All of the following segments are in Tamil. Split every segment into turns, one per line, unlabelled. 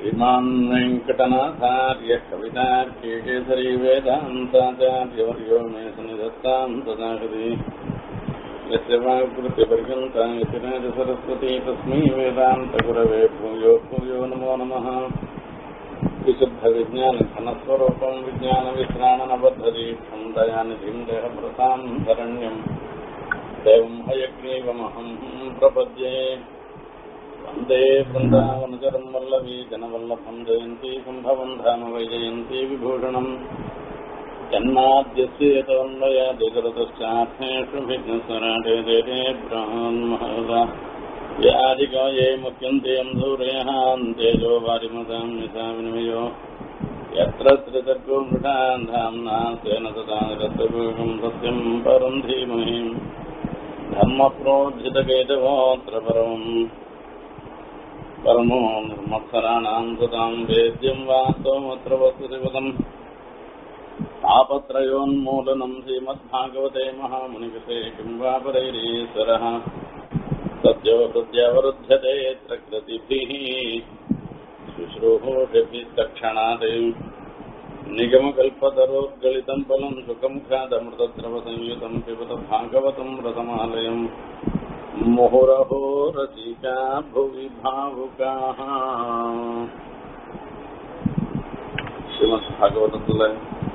श्रीमान् वेङ्कटनाथार्यः कवितार्केकेसरी वेदान्ताचार्यवर्यो मे सन्निधत्ताम् तदा हृदि यस्य वाक्कृत्यपर्यन्ता यतिराजसरस्वती तस्मै वेदान्तगुरवे भूयो भूयो नमो नमः विशुद्धविज्ञानघनस्वरूपम् विज्ञानविश्राणनबद्धदीक्षम् दयानिधिम् देहभृताम् शरण्यम् देवम् हयग्रीवमहम् प्रपद्ये वन्दे वृन्दावनचरम् वल्लवी जनवल्लभम् जयन्ती सम्भवम् धाम वैजयन्ती विभूषणम् जन्माद्यस्य यतोन्वयादिगरतश्चार्थेषु भिघ्नस्वराटे देहे ब्रह्महदा व्याधिकाये मुख्यन्तेयम् सूर्यहान्तेजो वारिमताम् यथा विनिमयो यत्र त्रिसर्गो मृषान् धाम्ना तेन तथा निरस्तभूषम् सत्यम् परम् धीमहि धर्मप्रोज्झितकेतवोऽत्र परम् परमो निर्मत्सराणाम् सताम् वेद्यम् वास्तवमत्र वस्तुशिवदम् तापत्रयोन्मूलनम् श्रीमद्भागवते महामुनिकृते किम् वा परैरीश्वरः सद्यो सद्यवरुध्यते यत्र कृतिभिः शुश्रूषभिः तक्षणात् निगमकल्पतरोद्गलितम् फलम् सुखम् ख्यातमृतद्रवसंयुतम् पिबत भागवतम् रसमालयम् मुहुरहो रसिका भुवि भावुकाः ஸ்ரீமத் பாகவதத்தில்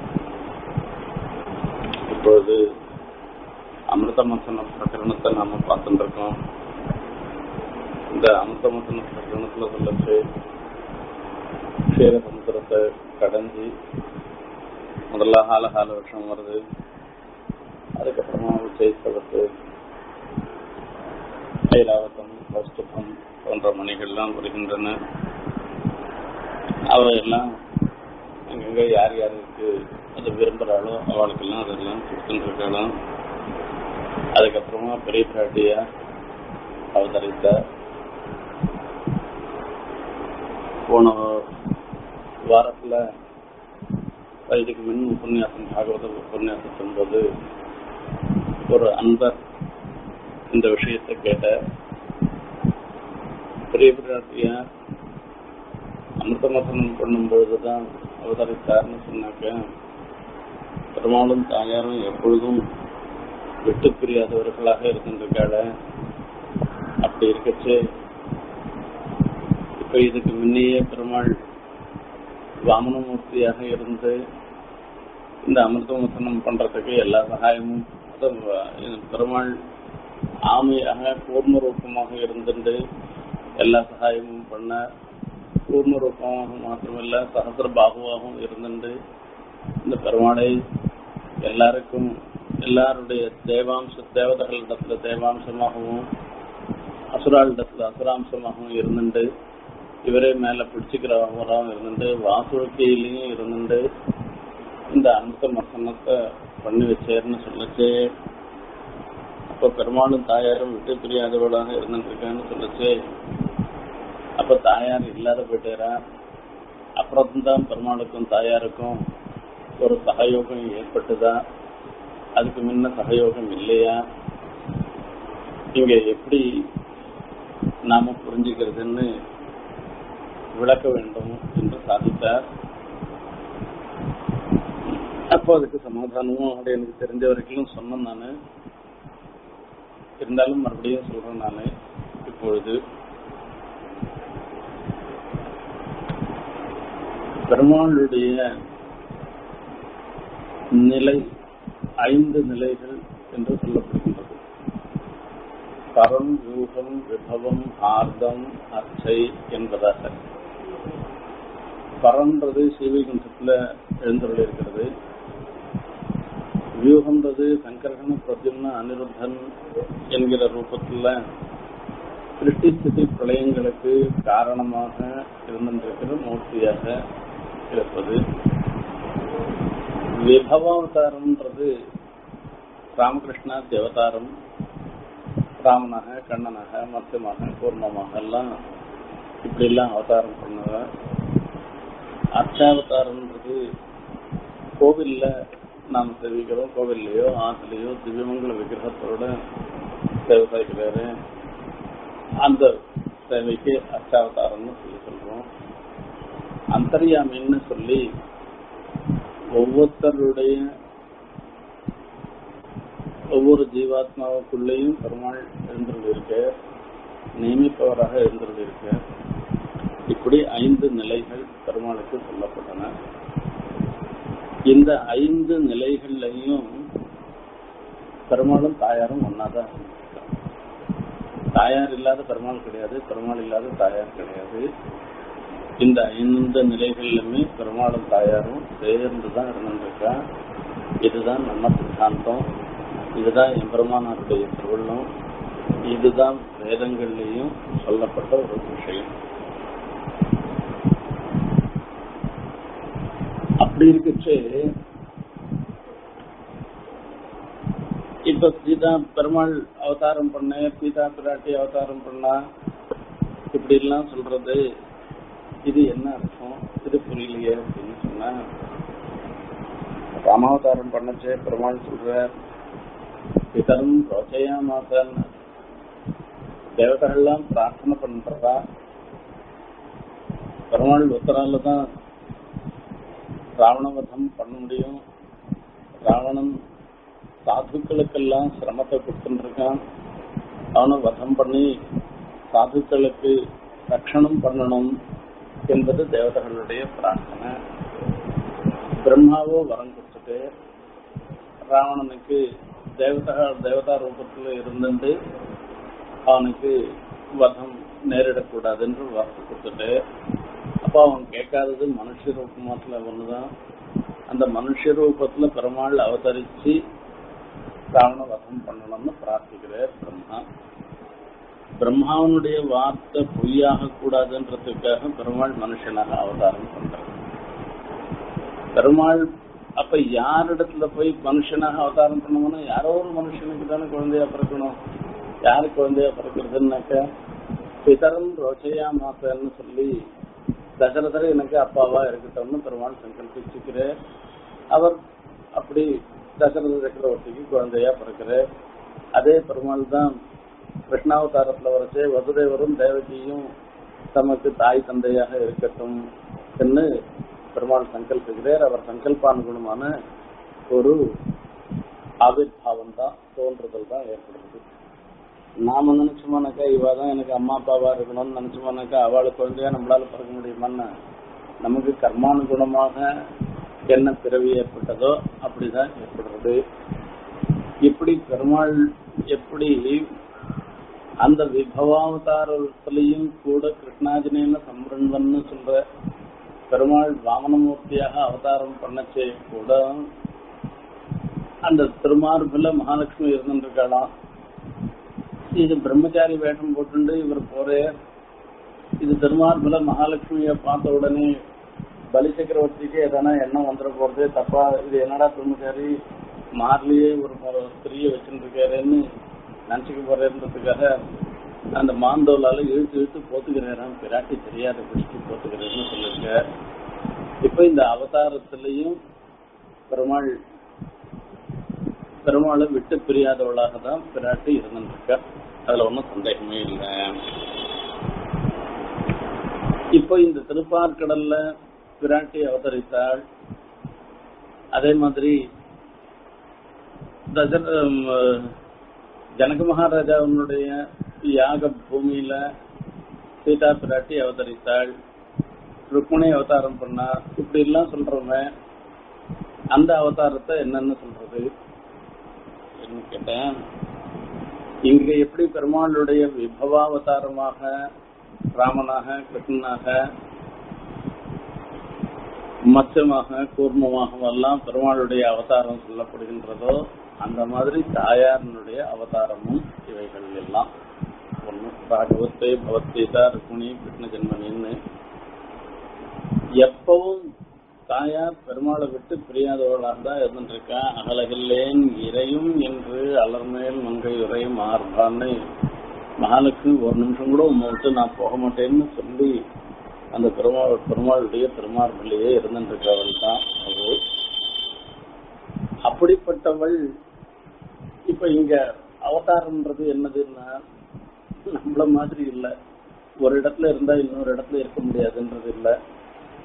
இப்பொழுது அமிர்தமசன பிரகரணத்தை நாம பார்த்துட்டு இருக்கோம் இந்த அமிர்தமசன பிரகரணத்துல சொல்லச்சு க்ஷீர சமுத்திரத்தை கடைஞ்சி முதல்ல ஹாலஹால வருஷம் வருது அதுக்கப்புறமா உச்சைத்தவத்து ஐராவதம் கௌஸ்துபம் போன்ற மணிகள்லாம் வருகின்றன அவையெல்லாம் அங்கங்க யார் யாருக்கு அது விரும்புகிறாளோ அவளுக்கெல்லாம் அதெல்லாம் கொடுத்துட்டு இருக்காளாம் அதுக்கப்புறமா பெரிய பிராட்டியா அவதரித்த போன வாரத்துல இதுக்கு முன் உபன்யாசம் பாகவத உபன்யாசத்தின் போது ஒரு அன்பர் இந்த விஷயத்தை கேட்ட பெரிய பிராட்டியா அமிர்தமசனம் பண்ணும் பொழுதுதான் அவதரித்தார்னு சொன்னாக்க பெருமாளும் தாயாரும் எப்பொழுதும் விட்டு பிரியாதவர்களாக இருக்கின்றிருக்காள அப்படி இருக்கச்சு இப்ப இதுக்கு முன்னையே பெருமாள் வாமனமூர்த்தியாக இருந்து இந்த அமிர்தமசனம் பண்றதுக்கு எல்லா சகாயமும் பெருமாள் ஆமையாக பூர்ண ரூபமாக இருந்துட்டு எல்லா சகாயமும் பண்ண பூர்ண ரூபமாக மாத்திரமல்ல சகசிர பாகுவாகவும் இருந்துட்டு இந்த பெருமாளை எல்லாருக்கும் எல்லாருடைய தேவாம்ச தேவதைகளிடத்துல தேவாம்சமாகவும் அசுராளிடத்துல அசுராம்சமாகவும் இருந்துட்டு இவரே மேல பிடிச்சுக்கிறவராகவும் இருந்துட்டு வாசுழ்க்கையிலையும் இருந்துட்டு இந்த அமிர்த மசனத்தை பண்ணி வச்சேர்னு சொல்லச்சு அப்ப பெருமாளும் தாயாரும் விட்டு பிரியாதவளாக இருந்துருக்கான்னு சொல்லச்சு அப்ப தாயார் இல்லாத போயிட்டாரா அப்புறம் தான் பெருமாளுக்கும் தாயாருக்கும் ஒரு சகயோகம் ஏற்பட்டுதா அதுக்கு முன்ன சகயோகம் இல்லையா இங்க எப்படி நாம புரிஞ்சுக்கிறதுன்னு விளக்க வேண்டும் என்று சாதித்தார் அப்போ அதுக்கு சமாதானமும் அப்படி எனக்கு தெரிஞ்ச வரைக்கும் சொன்னேன் நானு இருந்தாலும் மறுபடியும் சொல்றேன் நானு இப்பொழுது பெருமாளுடைய நிலை ஐந்து நிலைகள் என்று சொல்லப்படுகின்றது பரம் யூகம் விபவம் ஆர்தம் அர்ச்சை என்பதாக பரன்றது ஸ்ரீவைகுண்டத்துல எழுந்துள்ள இருக்கிறது வியூகம்ன்றது சங்கரகன பிரத்யும்ன அனிருத்தன் என்கிற ரூபத்துல சிருஷ்டி ஸ்திதி பிரளயங்களுக்கு காரணமாக இருந்திருக்கிற மூர்த்தியாக இருப்பது விபவாவதாரம்ன்றது ராமகிருஷ்ணா தேவதாரம் ராமனாக கண்ணனாக மத்தியமாக கூர்மமாக எல்லாம் இப்படி எல்லாம் அவதாரம் பண்ணுவார் அர்ச்சாவதாரம்ன்றது கோவில்ல நாம் தெரிவிக்கிறோம் கோவில்லையோ ஆற்றுலையோ திவ்யமங்கல விக்கிரகத்தோட சேவை சாய்க்கிறாரு அந்த சேவைக்கு அர்ச்சாவதாரம்னு சொல்லி சொல்றோம் அந்தர்யாமின்னு சொல்லி ஒவ்வொருத்தருடைய ஒவ்வொரு ஜீவாத்மாவுக்குள்ளேயும் பெருமாள் இருந்திருக்க நியமிப்பவராக இருந்திருக்க இப்படி ஐந்து நிலைகள் பெருமாளுக்கு சொல்லப்பட்டன இந்த ஐந்து நிலைகள்லையும் பெருமாளும் தாயாரும் ஒன்னாதான் தாயார் இல்லாத பெருமாள் கிடையாது பெருமாள் இல்லாத தாயார் கிடையாது இந்த ஐந்து நிலைகளிலுமே பெருமாளும் தாயாரும் சேர்ந்துதான் இருந்துருக்கா இதுதான் நம்ம சித்தாந்தம் இதுதான் எம்பெருமானாருடைய திருவள்ளம் இதுதான் வேதங்கள்லயும் சொல்லப்பட்ட ஒரு விஷயம் அப்படி இருக்குச்சு இப்ப சீதா பெருமாள் அவதாரம் பண்ண சீதா பிராட்டி அவதாரம் பண்ணா இப்படி எல்லாம் சொல்றது இது என்ன அர்த்தம் இது புரியலையே அப்படின்னு சொன்னா ராமாவதாரம் பண்ணச்சே பெருமாள் சொல்ற பிதரும் ரோச்சையா மாசன் தேவதைகள்லாம் பிரார்த்தனை பண்றதா பெருமாள் உத்தரால தான் ராவணவதம் பண்ண முடியும் ராவணன் சாதுக்களுக்கெல்லாம் சிரமத்தை கொடுத்துருக்கான் அவனை வதம் பண்ணி சாதுக்களுக்கு ரட்சணம் பண்ணணும் என்பது தேவதைகளுடைய பிரார்த்தனை பிரம்மாவோ வரம் கொடுத்துட்டு ராவணனுக்கு தேவதா தேவதா ரூபத்தில் இருந்துட்டு அவனுக்கு வதம் நேரிடக்கூடாது என்று வார்த்தை கொடுத்துட்டு அப்போ அவன் கேட்காதது மனுஷ ரூபமாத்துல ஒண்ணுதான் அந்த மனுஷ ரூபத்துல பெருமாள் அவதரிச்சு ராவண வதம் பண்ணணும்னு பிரார்த்திக்கிறார் பிரம்மா பிரம்மாவனுடைய வார்த்தை பொய்யாக கூடாதுன்றதுக்காக பெருமாள் மனுஷனாக அவதாரம் பண்றார் பெருமாள் அப்ப யாரிடத்துல போய் மனுஷனாக அவதாரம் பண்ணணும்னா யாரோ ஒரு மனுஷனுக்கு தானே குழந்தையா பிறக்கணும் யாரு குழந்தையா பிறக்கிறதுனாக்க பிதரம் ரோச்சையா மாசன்னு சொல்லி தசரதர் எனக்கு அப்பாவா இருக்கட்டும்னு பெருமாள் சங்கல்பிச்சுக்கிறார் அவர் அப்படி தசரத சக்கரவர்த்திக்கு குழந்தையா பிறக்கிறார் அதே பெருமாள் தான் கிருஷ்ணாவதாரத்துல வரைச்சே வசுதேவரும் தேவகியும் தமக்கு தாய் தந்தையாக இருக்கட்டும் என்று பெருமாள் சங்கல்பிக்கிறார் அவர் சங்கல்பானுகுணமான ஒரு ஆவிர்வாவம் தான் தோன்றுதல் தான் ஏற்படுது நாம நினைச்சோமானாக்கா இவ தான் எனக்கு அம்மா அப்பாவா இருக்கணும்னு நினைச்சோமானாக்கா அவளுக்கு குழந்தையா நம்மளால பிறக்க முடியுமான்னு நமக்கு கர்மானுகுணமாக என்ன பிறவி ஏற்பட்டதோ அப்படிதான் ஏற்படுறது இப்படி பெருமாள் எப்படி அந்த விபவாவதாரத்திலையும் கூட கிருஷ்ணாஜினேன சம்பிரண்வன்னு சொல்ற பெருமாள் வாமனமூர்த்தியாக அவதாரம் பண்ணச்சே கூட அந்த திருமார்பில மகாலட்சுமி இருந்துருக்கலாம் இது பிரம்மச்சாரி வேஷம் போட்டுண்டு இவர் போறே இது திருமார்பில மகாலட்சுமிய பார்த்த உடனே பலி சக்கரவர்த்திக்கு எதனா எண்ணம் வந்துட போறது தப்பா இது என்னடா பிரம்மச்சாரி மார்லயே ஒரு ஒரு ஸ்திரீய வச்சுருக்காருன்னு நினைச்சுக்க போறேன்றதுக்காக அந்த மாந்தோலால இழுத்து இழுத்து போத்துக்கிறாராம் பிராட்டி தெரியாத பிடிச்சி போத்துக்கிறேன்னு சொல்லிருக்க இப்ப இந்த அவதாரத்திலையும் பெருமாள் பெருமாளை விட்டு பிரியாதவளாக தான் பிராட்டி இருந்துருக்க அதுல ஒன்றும் சந்தேகமே இல்லை இப்போ இந்த திருப்பார்கடல்ல பிராட்டி அவதரித்தாள் அதே மாதிரி தசர ஜனக மகாராஜாவினுடைய யாக பூமியில சீதா பிராட்டி அவதரித்தாள் ருக்மணி அவதாரம் பண்ணா இப்படி எல்லாம் சொல்றோமே அந்த அவதாரத்தை என்னன்னு சொல்றது என்ன கேட்டேன் இங்க எப்படி பெருமாளுடைய விபவாவதாரமாக ராமனாக கிருஷ்ணனாக மச்சமாக கூர்மமாக எல்லாம் பெருமாளுடைய அவதாரம் சொல்லப்படுகின்றதோ அந்த மாதிரி தாயாரனுடைய அவதாரமும் இவைகள் எல்லாம் ஒண்ணு ராகவத்தை பகவத்கீதா ருக்மிணி கிருஷ்ண ஜென்மனின்னு எப்பவும் தாயார் பெருமாளை விட்டு பிரியாதவர்களாக தான் இருந்துருக்கா அகலகில்லேன் இறையும் என்று அலர்மேல் மங்கை உரையும் ஆர்பான்னு மகாலுக்கு ஒரு நிமிஷம் கூட உண்மை விட்டு நான் போக மாட்டேன்னு சொல்லி அந்த பெருமாள் பெருமாளுடைய பெருமாள்லேயே இருந்துருக்கவள் தான் அவள் அப்படிப்பட்டவள் இப்ப இங்க அவதாரம்ன்றது என்னதுன்னா நம்மள மாதிரி இல்ல ஒரு இடத்துல இருந்தா இன்னொரு இடத்துல இருக்க முடியாதுன்றது இல்ல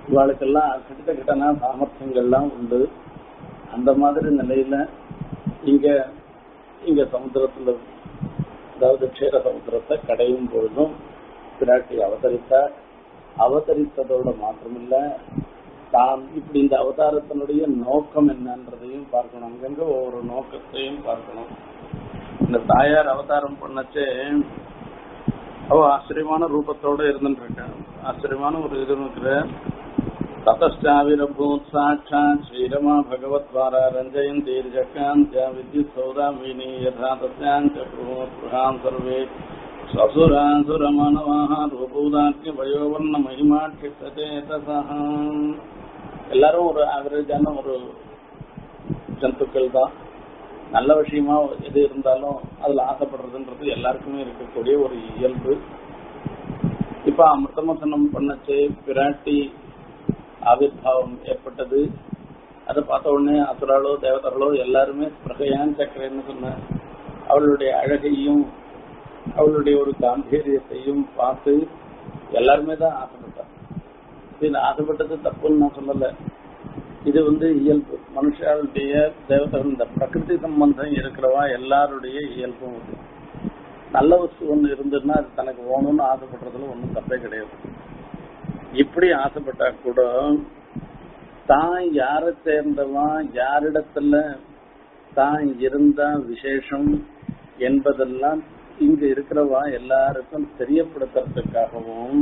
இவாளுக்கெல்லாம் கிட்ட கிட்டனா சாமர்த்தியங்கள்லாம் உண்டு அந்த மாதிரி நிலையில இங்க இங்க சமுத்திரத்துல அதாவது க்ஷேர சமுத்திரத்தை கடையும் பொழுதும் பிராட்டி அவதரித்தார் அவதரித்ததோட மாத்திரமில்ல தான் இப்படி இந்த அவதாரத்தினுடைய நோக்கம் என்னன்றதையும் பார்க்கணும் அங்கங்க ஒவ்வொரு நோக்கத்தையும் பார்க்கணும் இந்த தாயார் அவதாரம் பண்ணச்சே அவ ஆச்சரியமான ரூபத்தோட இருந்துட்டு இருக்காங்க ஆச்சரியமான ஒரு இது இருக்கிற ततश्चाविरभूत् साक्षात् श्रीरमा भगवद्वारा रञ्जयन्तीर्जकान्त्या विद्युत् सौदामिनी यथा तस्याम् च गृहान् सर्वे स्वसुरासुरमानवाः रूपौदात्यवयोवर्णमहिमा क्षिप्तचेतसः எல்லாரும் ஒரு ஆவரேஜான ஒரு ஜந்துக்கள் தான் நல்ல விஷயமா எது இருந்தாலும் அதுல ஆசைப்படுறதுன்றது எல்லாருக்குமே இருக்கக்கூடிய ஒரு இயல்பு இப்ப அமிர்தமசனம் பண்ணச்சு பிராட்டி ஆவிர்வாவம் ஏற்பட்டது அதை பார்த்த உடனே அசுராளோ தேவதர்களோ எல்லாருமே பிரகையான் சக்கரன்னு சொன்ன அவளுடைய அழகையும் அவளுடைய ஒரு காம்பீரியத்தையும் பார்த்து எல்லாருமே தான் ஆசைப்பட்டார் இது ஆசைப்பட்டது தப்புன்னு நான் சொல்லல இது வந்து இயல்பு மனுஷாளுடைய தேவதர்கள் இந்த பிரகிருதி சம்பந்தம் இருக்கிறவா எல்லாருடைய இயல்பும் இது நல்ல வஸ்து ஒண்ணு இருந்ததுன்னா அது தனக்கு வேணும்னு ஆசைப்படுறதுல ஒன்றும் தப்பே கிடையாது இப்படி ஆசைப்பட்டா கூட தான் யார சேர்ந்தவன் யாரிடத்துல தான் இருந்தா விசேஷம் என்பதெல்லாம் இங்க இருக்கிறவா எல்லாருக்கும் தெரியப்படுத்துறதுக்காகவும்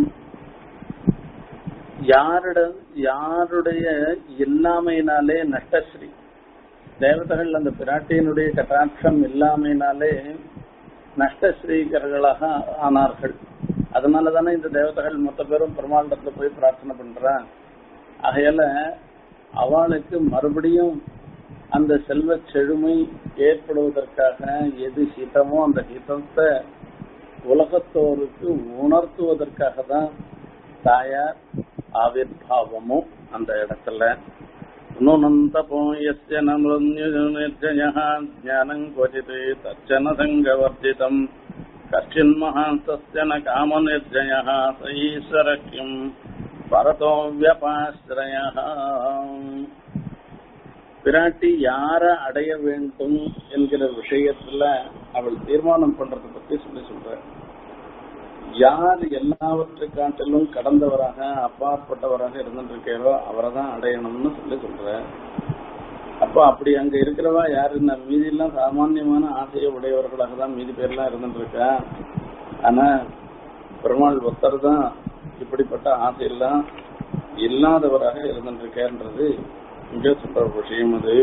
யாரிட யாருடைய இல்லாமையினாலே நஷ்டஸ்ரீ தேவதைகள் அந்த பிராட்டியினுடைய கட்டாட்சம் இல்லாமையினாலே நஷ்டஸ்ரீகர்களாக ஆனார்கள் அதனால தானே இந்த தேவதைகள் மொத்த பேரும் பெருமாண்டத்துல போய் பிரார்த்தனை பண்றான் ஆகையால அவளுக்கு மறுபடியும் அந்த செல்வ செழுமை ஏற்படுவதற்காக எது ஹிதமோ அந்த ஹிதத்தை உலகத்தோருக்கு உணர்த்துவதற்காக தான் தாயார் ஆவிர்வாவமும் அந்த இடத்துல நுனந்தபோ எஸ்ய நிர்ஜய ஜானம் क्वचित् தச்சன சங்கவர்ஜிதம் கஷ்டின்மஹாந்தஸ்ய ந காமநிர்ஜயः स ईश्वर किम् பரதோ வியபாஸ்ரய பிராட்டி யார அடைய வேண்டும் என்கிற விஷயத்துல அவள் தீர்மானம் பண்றத பத்தி சொல்லி சொல்ற யார் எல்லாவற்றைக்காட்டிலும் கடந்தவராக அப்பாற்பட்டவராக இருந்துருக்காரோ அவரை தான் அடையணும்னு சொல்லி சொல்ற அப்ப அப்படி அங்க இருக்கிறவா யாரு மீதி எல்லாம் சாமான்யமான ஆசையை உடையவர்களாக தான் மீதி பேர்லாம் இருந்துட்டு இருக்கா ஆனா பெருமாள் ஒருத்தர் தான் இப்படிப்பட்ட ஆசையெல்லாம் இல்லாதவராக இருந்துட்டு இருக்காருன்றது இங்க சொல்ற விஷயம் அது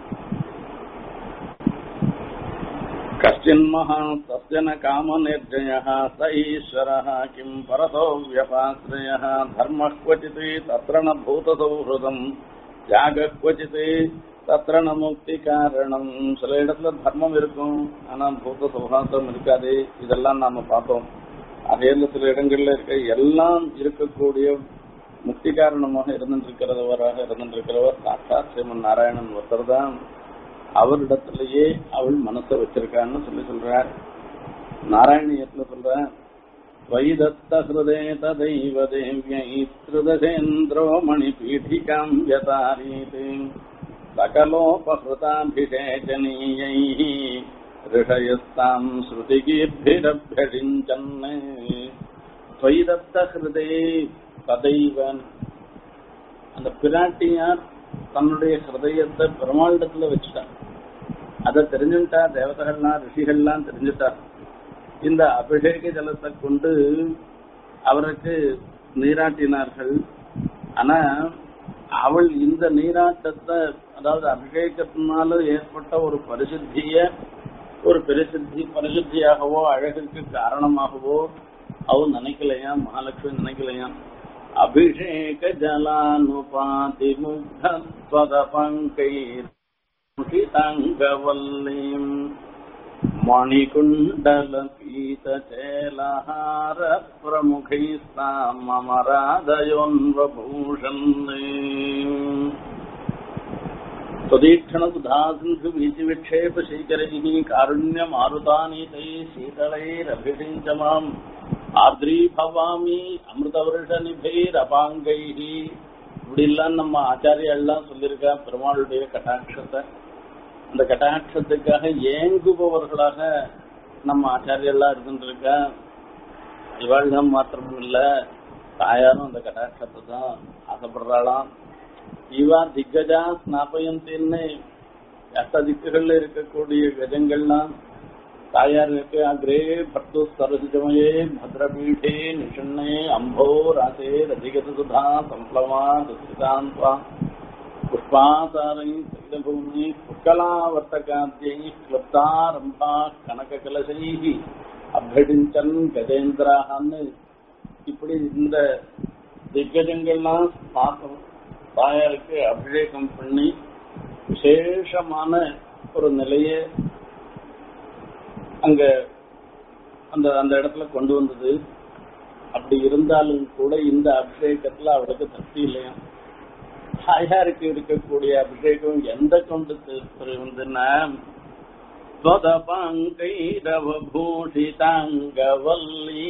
कश्चिन्महान् तस्य न कामनिर्जयः स ईश्वरः किम् परतो व्यपाश्रयः धर्मः क्वचित् तत्र न भूतसौहृदम् त्यागः क्वचित् தத்திர முக்தி காரணம் சில இடத்துல தர்மம் இருக்கும் ஆனா பூத்த சௌஹார்தம் இருக்காது இதெல்லாம் நாம பார்த்தோம் அதே சில இடங்கள்ல இருக்க எல்லாம் இருக்கக்கூடிய முக்தி காரணமாக இருந்துருக்கிறவராக இருந்துருக்கிறவர் சாட்சாத் ஸ்ரீமன் நாராயணன் ஒருத்தர் தான் அவரிடத்திலேயே அவள் மனசை வச்சிருக்கான்னு சொல்லி சொல்றார் நாராயணியத்துல சொல்ற வைதத்த ஹிருதே ததைவ தேவியை திருதசேந்திரோ மணிபீடிகாம் யதாரீதே सकलोपहृताभिषेचनीयैः ऋषयस्ताम् श्रुतिगीर्भिरभ्यषिञ्चन् त्वयिदत्त ஹிருதே ததைவன் அந்த பிராட்டியார் தன்னுடைய ஹிருதயத்தை பெருமாளிடத்துல வச்சுட்டார் அதை தெரிஞ்சுட்டா தேவதைகள்லாம் ரிஷிகள்லாம் தெரிஞ்சுட்டா இந்த அபிஷேக ஜலத்தை கொண்டு அவருக்கு நீராட்டினார்கள் ஆனா அவள் இந்த நீராட்டத்தை அதாவது அபிஷேகத்தினால ஏற்பட்ட ஒரு பரிசுத்திய ஒரு பரிசுத்தி பரிசுத்தியாகவோ அழகுக்கு காரணமாகவோ அவள் நினைக்கலையா மகாலட்சுமி நினைக்கலையா அபிஷேக ஜலானுபாதி முக்த பங்கை தங்கவல்லிம் मणिकुण्डलपीतचेलहार प्रमुखैस्तामरादयोन्वभूषन् त्वदीक्षणबुधासिन्धुवीचिविक्षेपशीकरैः कारुण्यमारुतानीतैः शीतलैरभिषिञ्च माम् आर्द्रीभवामि अमृतवर्षनिभैरपाङ्गैः இப்படி எல்லாம் நம்ம ஆச்சாரியெல்லாம் சொல்லியிருக்கா பெருமாளுடைய கட்டாட்சத்தை அந்த கட்டாட்சத்துக்காக ஏங்குபவர்களாக நம்ம ஆச்சாரியெல்லாம் இருந்துருக்கா இவாழ்தான் மாத்திரம் இல்ல தாயாரும் அந்த கட்டாட்சத்தை தான் ஆசைப்படுறாளாம் இவா திக்கஜா ஸ்நாபயந்தின்னு அஷ்ட திக்குகள்ல இருக்கக்கூடிய கஜங்கள்லாம் தாயாருக்கு அக்ரே பர்த்து சரசிஜமயே பத்ரபீடே நிஷண்ணே அம்போ ராசே ரதிகத சுதா சம்ப்ளவா துஸ்திதாந்த்வா புஷ்பாசாரை சைலபூமி புஷ்கலாவர்த்தகாத்யை கிளப்தாரம்பா கனககலசை அபடிஞ்சன் கஜேந்திரான்னு இப்படி இந்த திக்கஜங்கள்லாம் பார்க்கணும் தாயாருக்கு அபிஷேகம் பண்ணி விசேஷமான ஒரு நிலையை அங்க அந்த அந்த இடத்துல கொண்டு வந்தது அப்படி இருந்தாலும் கூட இந்த அபிஷேகத்துல அவளுக்கு திருப்தி இல்லையா தாயாருக்கு இருக்கக்கூடிய அபிஷேகம் எந்த கொண்டு திருப்தி வந்துன்னா பூஷிதாங்கவல்லி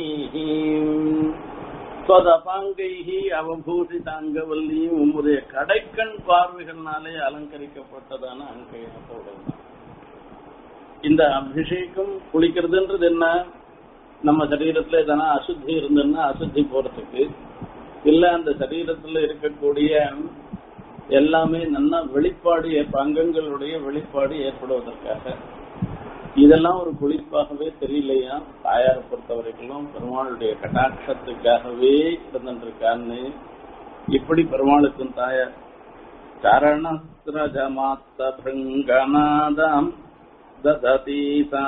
ஸ்வதபாங்கைஹி அவபூஷிதாங்கவல்லியும் உம்முடைய கடைக்கண் பார்வைகள்னாலே அலங்கரிக்கப்பட்டதான அங்கையத்தோடு இந்த அபிஷேகம் குளிக்கிறதுன்றது என்ன நம்ம சரீரத்துல எதனா அசுத்தி இருந்ததுன்னா அசுத்தி போறதுக்கு இல்ல அந்த சரீரத்துல இருக்கக்கூடிய எல்லாமே நல்ல வெளிப்பாடு ஏற்ப- அங்கங்களுடைய வெளிப்பாடு ஏற்படுவதற்காக இதெல்லாம் ஒரு குளிப்பாகவே தெரியலையா தாயாரை பொறுத்த வரைக்கும் பெருமாளுடைய கட்டாட்சத்துக்காகவே இருந்துருக்கான்னு இப்படி பெருமாளுக்கும் தாயார் சரணஸ்ரஜமாத்த பிருங்கநாதாம் ददती सा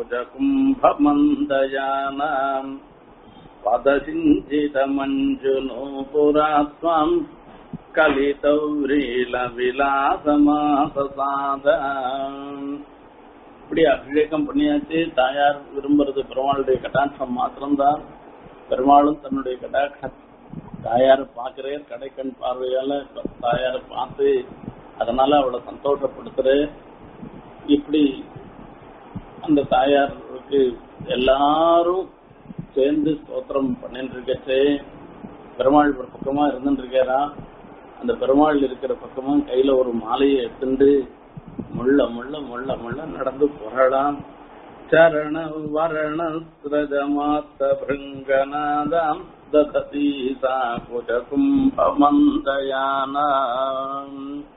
कुजकुम्भमन्दयानाम् पदसिञ्चितमञ्जुनूपुरा त्वाम् கலிதௌரீலவிலாசமாசாத இப்படி அபிஷேகம் பண்ணியாச்சு தாயார் விரும்புறது பெருமாளுடைய கட்டாட்சம் மாத்திரம்தான் பெருமாளும் தன்னுடைய கட்டாட்ச தாயார் பார்க்கிறேன் கடைக்கண் பார்வையால தாயாரை பார்த்து அதனால அவளை சந்தோஷப்படுத்துறேன் இப்படி அந்த தாயாருக்கு எல்லாரும் சேர்ந்து ஸ்தோத்திரம் பண்ணிட்டு இருக்கச்சே பெருமாள் ஒரு பக்கமா இருந்துட்டு இருக்காரா அந்த பெருமாள் இருக்கிற பக்கமா கையில ஒரு மாலையை எடுத்துட்டு முள்ள முள்ள முள்ள முள்ள நடந்து புரளாம் சரண வரண ஸ்ரஜமாத்த பிருங்கநாதாம் தததி சா குஜ கும்பமந்தயானாம்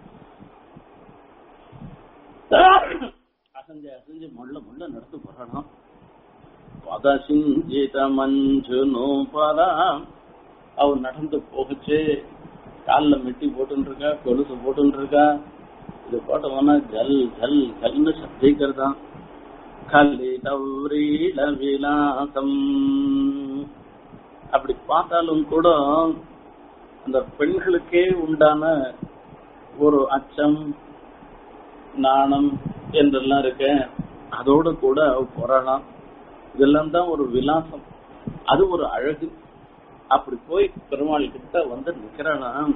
அசஞ்சு அசஞ்சு முள்ள முள்ள நடத்து புராணம் பதசிஞ்சித மஞ்சு நூபரா அவ நடந்து போகுச்சு காலில் மெட்டி போட்டுன்னு இருக்கா கொலுசு போட்டுன்னு இருக்கா இது போட்டவனா ஜல் ஜல் ஜல்னு சப்திக்கிறதான் கல்லி தௌரீல விலாசம் அப்படி பார்த்தாலும் கூட அந்த பெண்களுக்கே உண்டான ஒரு அச்சம் நாணம் என்றெல்லாம் இருக்க அதோட கூட அவ புராணம் இதெல்லாம் தான் ஒரு விலாசம் அது ஒரு அழகு அப்படி போய் பெருமாள் கிட்ட வந்து நிக்கிறானாம்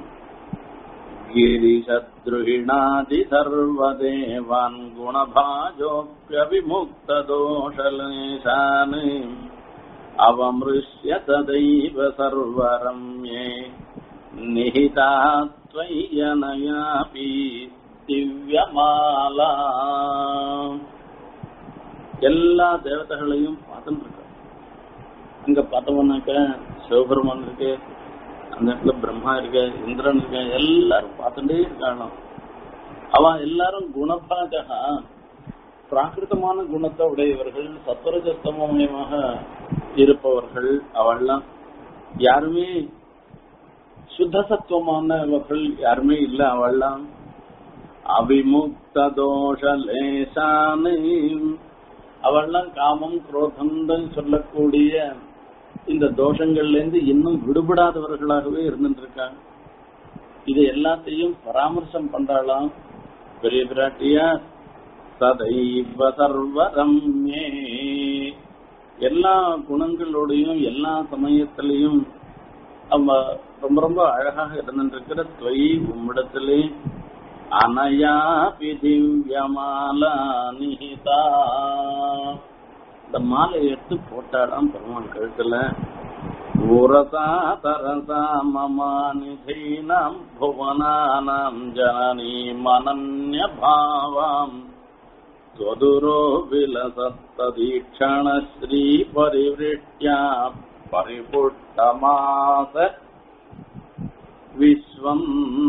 गिरिशद्रुहिणादि सर्वदेवान् गुणभाजोऽप्यविमुक्त दोषलेशान् अवमृश्य तदैव सर्वरम्ये निहिता त्वय्यनयापि திவ்யமாலா எல்லா தேவதைகளையும் பார்த்துட்டு இருக்க அங்க பார்த்தோம்னாக்க சிவபெருமான் இருக்கு அந்த இடத்துல பிரம்மா இருக்கு இந்திரன் இருக்கு எல்லாரும் பார்த்துட்டே இருக்காங்க அவன் எல்லாரும் குணபாகா பிராகிருதமான குணத்தை உடையவர்கள் சத்துரஜஸ்தமயமாக இருப்பவர்கள் அவள்லாம் யாருமே சுத்த சத்துவமானவர்கள் யாருமே இல்ல அவள்லாம் அவிமுக்த தோஷ லேசானு அவள்லாம் காமம் குரோதம் சொல்லக்கூடிய இந்த தோஷங்கள்ல இருந்து இன்னும் விடுபடாதவர்களாகவே இருந்துட்டு இருக்காங்க இது எல்லாத்தையும் பராமர்சம் பண்றாளாம் பெரிய பிராட்டியா சதைவ சர்வரம்யே எல்லா குணங்களோடையும் எல்லா சமயத்திலையும் அவ ரொம்ப ரொம்ப அழகாக இருந்துருக்கிற துவை உம்மிடத்திலே அனயா திவ்யமாலா நிகிதா இந்த மாலை எடுத்து போட்டாலாம் பெருமான் கழுத்துல पुरसा तरसा मम निधीनाम् भुवनानाम् जननीमनन्यभावाम् त्वदुरो विलसत्तदीक्षणश्रीपरिवृष्ट्या परिपुष्टमास விஸ்வம்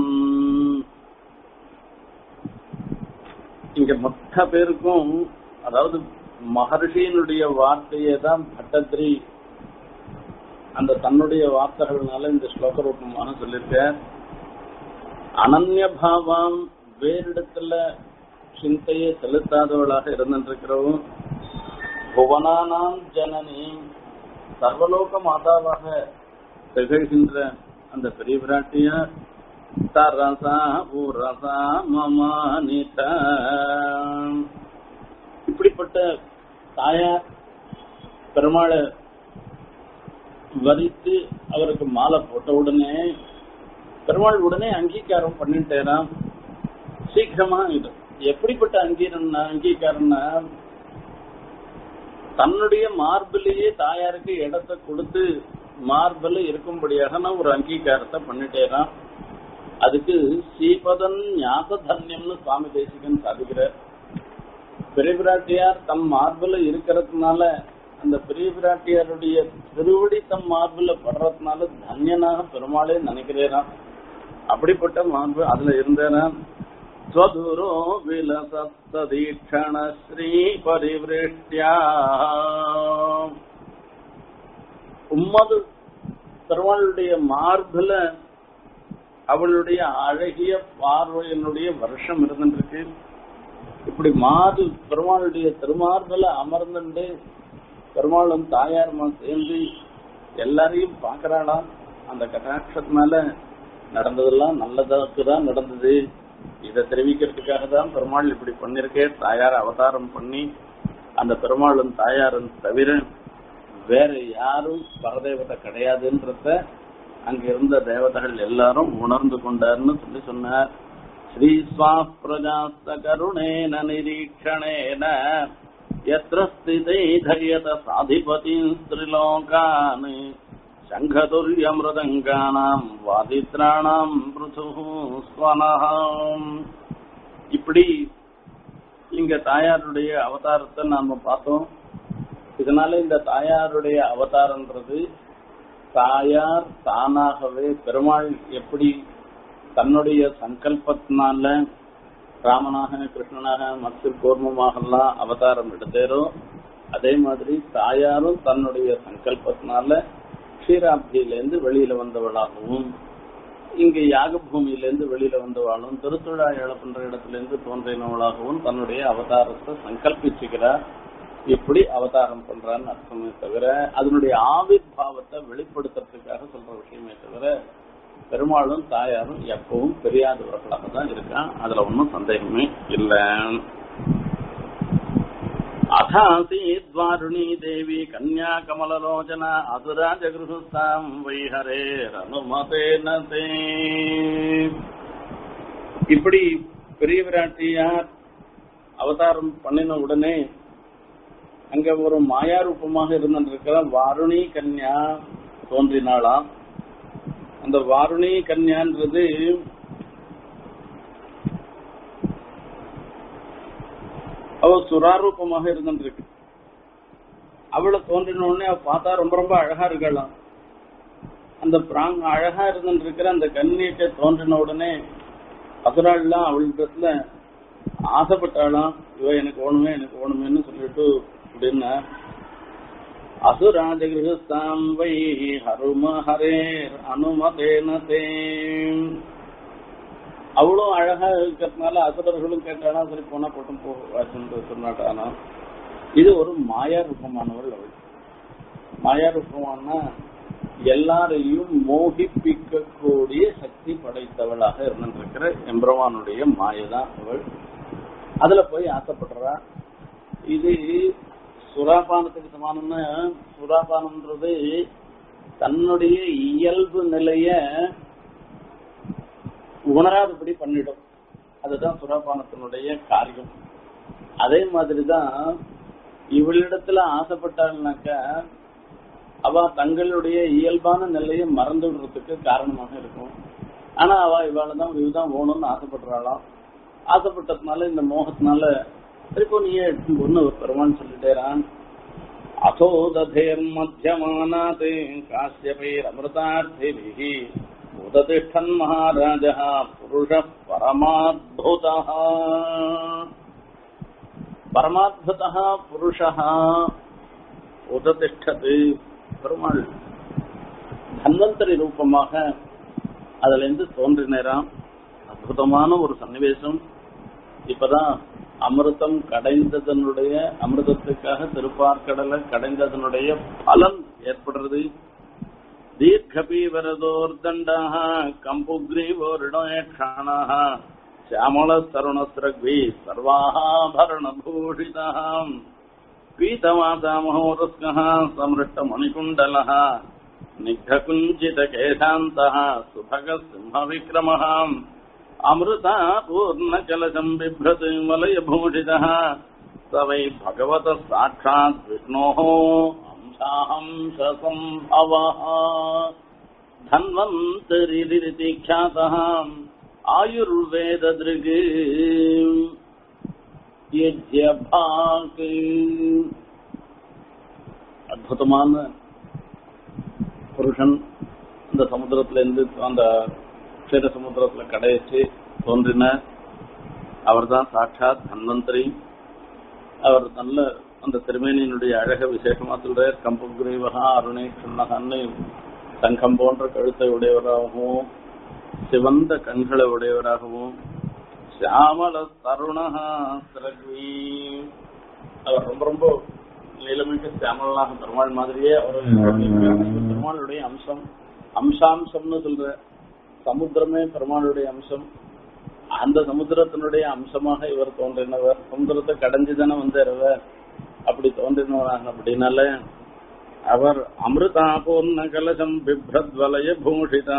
இங்க மொத்த பேருக்கும் அதாவது மகர்ஷியினுடைய வார்த்தையை தான் பட்டத்திரி அந்த தன்னுடைய வார்த்தைகள்னால இந்த ஸ்லோக ரூபமாக சொல்லியிருக்க அனன்ய பாவம் வேறிடத்துல சிந்தையை செலுத்தாதவளாக இருந்திருக்கிறவும் புவனானாம் ஜனனி சர்வலோக மாதாவாக திகழ்கின்ற அந்த பெரிய பிராட்டியார் தரசா புரசா மமானித இப்படிப்பட்ட தாயார் பெருமாளை வரித்து அவருக்கு மாலை போட்ட உடனே பெருமாள் உடனே அங்கீகாரம் பண்ணிட்டேராம் சீக்கிரமா இது எப்படிப்பட்ட அங்கீகாரம் அங்கீகாரம்னா தன்னுடைய மார்பிலேயே தாயாருக்கு இடத்தை கொடுத்து மார்பில் இருக்கும்படியாக நான் ஒரு அங்கீகாரத்தை பண்ணிட்டேரான் அதுக்கு ஸ்ரீபதன் ஞாசதன்யம்னு சுவாமி தேசிகன் சாதிக்கிறார் பெரிய பிராட்டியார் தம் மார்பில் இருக்கிறதுனால அந்த பெரிய பிராட்டியாருடைய திருவடி தம் மார்பில் படுறதுனால தன்யனாக பெருமாளே நினைக்கிறேராம் அப்படிப்பட்ட மார்பு அதுல இருந்தேரான் ஸ்வதுரோ விலசத்ததீட்சண ஸ்ரீ பரிவிருஷ்டியா உம்மது பெருமாளுடைய மார்பில அவளுடைய அழகிய பார்வையினுடைய வருஷம் இருந்துருக்கு இப்படி மாது பெருமாளுடைய திருமார்பில அமர்ந்துண்டு பெருமாளும் தாயாருமா சேர்ந்து எல்லாரையும் பாக்குறாளாம் அந்த கட்டாட்சத்தினால நடந்ததெல்லாம் நல்லதாக்கு தான் நடந்தது இதை தெரிவிக்கிறதுக்காக தான் பெருமாள் இப்படி பண்ணிருக்கே தாயார் அவதாரம் பண்ணி அந்த பெருமாளும் தாயாரும் தவிர வேற யாரும் பரதேவதை கிடையாதுன்றத அங்க இருந்த தேவதைகள் எல்லாரும் உணர்ந்து கொண்டார்னு சொல்லி சொன்னார் ஸ்ரீ ஸ்வா பிரஜாஸ்த கருணேன நிரீட்சணேன எத்திர ஸ்திதை தயத சாதிபதி ஸ்திரிலோகான் சங்கதுரிய மிருதங்கானாம் வாதித்ராணாம் பிருது ஸ்வனஹம் இப்படி இங்க தாயாருடைய அவதாரத்தை நாம பார்த்தோம் இதனால இந்த தாயாருடைய அவதாரன்றது தாயார் தானாகவே பெருமாள் எப்படி தன்னுடைய சங்கல்பத்தினால ராமனாக கிருஷ்ணனாக மற்ற கூர்மமாகலாம் அவதாரம் எடுத்தாரோ அதே மாதிரி தாயாரும் தன்னுடைய சங்கல்பத்தினால க்ஷீராப்தியிலேருந்து வெளியில வந்தவளாகவும் இங்க யாக பூமியிலேருந்து வெளியில வந்தவாளும் திருத்துழா இழப்புன்ற இடத்துல இருந்து தோன்றினவளாகவும் தன்னுடைய அவதாரத்தை சங்கல்பிச்சுக்கிறார் இப்படி அவதாரம் பண்றான்னு அர்த்தமே தவிர அதனுடைய ஆவிர் பாவத்தை வெளிப்படுத்துறதுக்காக சொல்ற விஷயமே தவிர பெருமாளும் தாயாரும் எப்பவும் பெரியாதவர்களாக தான் இருக்கான் அதுல ஒன்றும் சந்தேகமே இல்லை அதாசீத்வாருணி தேவி கன்யா கமலலோச்சனா அதுரா ஜகிருஸ்தாம் வைஹரேரனுமதேன தே இப்படி பெரிய விராட்டியார் அவதாரம் பண்ணின உடனே அங்க ஒரு மாயா ரூபமாக இருந்திருக்கிற வாருணி கன்யா தோன்றினாளாம் அந்த வாருணி கன்யான்றது அவ சுராரூபமாக இருந்திருக்கு அவளை தோன்றின உடனே அவ பார்த்தா ரொம்ப ரொம்ப அழகா இருக்கலாம் அந்த பிராங் அழகா இருந்திருக்கிற அந்த கன்னியத்தை தோன்றின உடனே அசுராள்லாம் அவளிடத்துல ஆசைப்பட்டாளாம் இவ எனக்கு ஓணுமே எனக்கு ஓணுமேன்னு சொல்லிட்டு அப்படின்னா அசுராஜகிருஹஸ்தாம் வை ஹரும ஹரே அனுமதேன தே அவளும் அழகா இருக்கிறதுனால அசுரர்களும் கேட்டானா சரி போனா போட்டும் போன்னு சொன்னாட்டானா இது ஒரு மாயா ரூபமானவள் அவள் மாயா ரூபமானா எல்லாரையும் மோகிப்பிக்கக்கூடிய சக்தி படைத்தவளாக இருந்திருக்கிற எம்பெருமானுடைய மாயதான் அவள் அதுல போய் ஆசைப்படுறா இது சுறாபானத்துக்கு சமானம்னா சுறாபானம்ன்றது தன்னுடைய இயல்பு நிலைய உணராதபடி பண்ணிடும் அதுதான் சுறாபானத்தினுடைய காரியம் அதே மாதிரிதான் இவளிடத்துல ஆசைப்பட்டாள்னாக்க அவ தங்களுடைய இயல்பான நிலையை மறந்து விடுறதுக்கு காரணமாக இருக்கும் ஆனா அவ இவாள தான் இதுதான் வேணும்னு ஆசைப்படுறாளாம் ஆசைப்பட்டதுனால இந்த மோகத்தினால இப்போ நீயே எடுத்து ஒண்ணு பெருமான்னு சொல்லிட்டேரான் अथो दधेर्मध्यमानात् काश्यपैरमृतार्थिभिः उदतिष्ठन् महाराजः पुरुषः परमाद्भुतः परमाद्भुतः पुरुषः உததிஷ்டது பெருமாள் தன்வந்தரி ரூபமாக அதுல இருந்து தோன்றினராம் அற்புதமான ஒரு சன்னிவேசம் இப்பதான் அமிர்தம் கடைந்ததனுடைய அமிர்தத்துக்காக திருப்பார்கடலை கடைந்ததனுடைய பலன் ஏற்படுறது தீர்க்கபீவரதோர்தண்டாக கம்புக்ரீவோரிடேஷாணாக श्यामल तरुणस्रग्भि सर्वाभरणभूषितः पीतमातामहोरस्कः समृष्टमणिकुण्डलः निघ्रकुञ्चितकेशान्तः सुभगसिंहविक्रमः अमृता पूर्णकलशम् बिभ्रत् वलयभूषितः स वै भगवतः साक्षात् विष्णोः अंशांशसम्भवः धन्वन्तरिरिति ख्यातः आयुर्वेददृग् यज्ञभाक् அற்புதமான புருஷன் இந்த சமுத்திரத்துல இருந்து அந்த க்ஷீர சமுத்திரத்துல கடைசி தோன்றின அவர்தான் சாட்சாத் தன்வந்திரி அவர் நல்ல அந்த திருமேனியினுடைய அழக விசேஷமா சொல்றார் கம்புகிரீவகா அருணை சுண்ணகன்னு தங்கம் போன்ற கழுத்தை உடையவராகவும் சிவந்த கண்களை உடையவராகவும் சியாமல தருணகா சிறகுவி அவர் ரொம்ப ரொம்ப நீலமிக்க சியாமலாக பெருமாள் மாதிரியே அவர் பெருமாளுடைய அம்சம் அம்சாம்சம்னு சொல்ற சமுத்திரமே பெருமாளுடைய அம்சம் அந்த சமுத்திரத்தினுடைய அம்சமாக இவர் தோன்றினவர் சமுத்திரத்தை கடைஞ்சுதானே வந்தவர் அப்படி தோன்றினவராக அப்படின்னால அவர் அமிர்தா பூர்ண கலசம் பிப்ரத்வலய பூஷிதா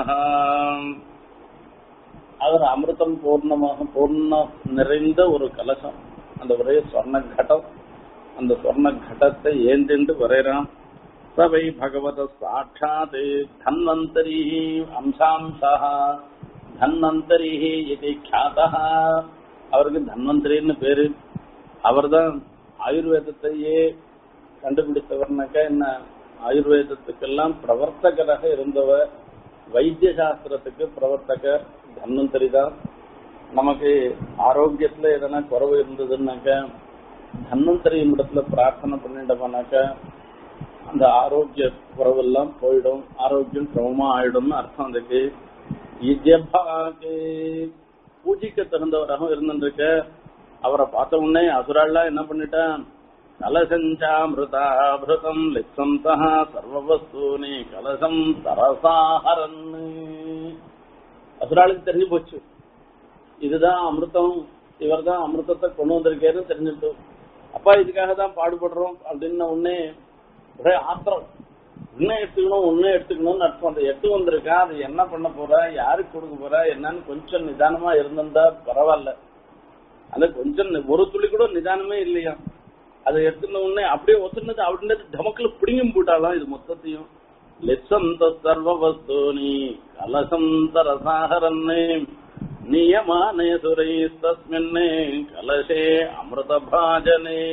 அவர் அமிர்தம் பூர்ணமாக பூர்ண நிறைந்த ஒரு கலசம் அந்த ஒரே சொர்ண கடம் அந்த சொர்ண கடத்தை ஏந்திண்டு வரைறான் சபை பகவத சாட்சாத் தன்வந்தரி அம்சாம்சா தன்வந்தரி இது கியாதா அவருக்கு தன்வந்தரின்னு பேரு அவர்தான் ஆயுர்வேதத்தையே கண்டுபிடித்தவர்னாக்கா என்ன ஆயுர்வேதத்துக்கெல்லாம் பிரவர்த்தகராக இருந்தவர் வைத்திய சாஸ்திரத்துக்கு பிரவர்த்தகர் தன்வந்தரி தான் நமக்கு ஆரோக்கியத்துல எதனா குறவு இருந்ததுன்னாக்கா தன்வந்தரி இடத்துல பிரார்த்தனை பண்ணிட்டோம்னாக்கா அந்த ஆரோக்கிய குறவெல்லாம் போயிடும் ஆரோக்கியம் கிரமமா ஆயிடும்னு அர்த்தம் அதுக்கு இஜபாக்கு பூஜைக்கு தகுந்தவராகவும் இருந்துருக்க அவரை பார்த்த உடனே அசுராள்லாம் என்ன பண்ணிட்டான் கலசஞ்சாமிருதாபிருதம் லிப்சந்தா சர்வவஸ்தூனி கலசம் தரசாஹரன் அசுராளுக்கு தெரிஞ்சு போச்சு இதுதான் அமிர்தம் இவர் தான் அமிர்தத்தை கொண்டு வந்திருக்கேன்னு தெரிஞ்சுட்டு அப்பா இதுக்காக தான் பாடுபடுறோம் அப்படின்ன உடனே ஒரே ஆத்திரம் இன்னும் எடுத்துக்கணும் இன்னும் எடுத்துக்கணும்னு அர்த்தம் அந்த எட்டு வந்திருக்கா அது என்ன பண்ண போற யாருக்கு கொடுக்க போற என்னன்னு கொஞ்சம் நிதானமா இருந்திருந்தா பரவாயில்ல அது கொஞ்சம் ஒரு துளி கூட நிதானமே இல்லையா அதை எடுத்துன உடனே அப்படியே ஒத்துனது அப்படின்றது டமக்கில் பிடிங்கும் போட்டாலாம் இது மொத்தத்தையும் லிப்சந்த சர்வ வஸ்தூனி கலசந்த ரசாகரன்னே நியமானே சுரை தஸ்மின்னே கலசே அமிர்த பாஜனே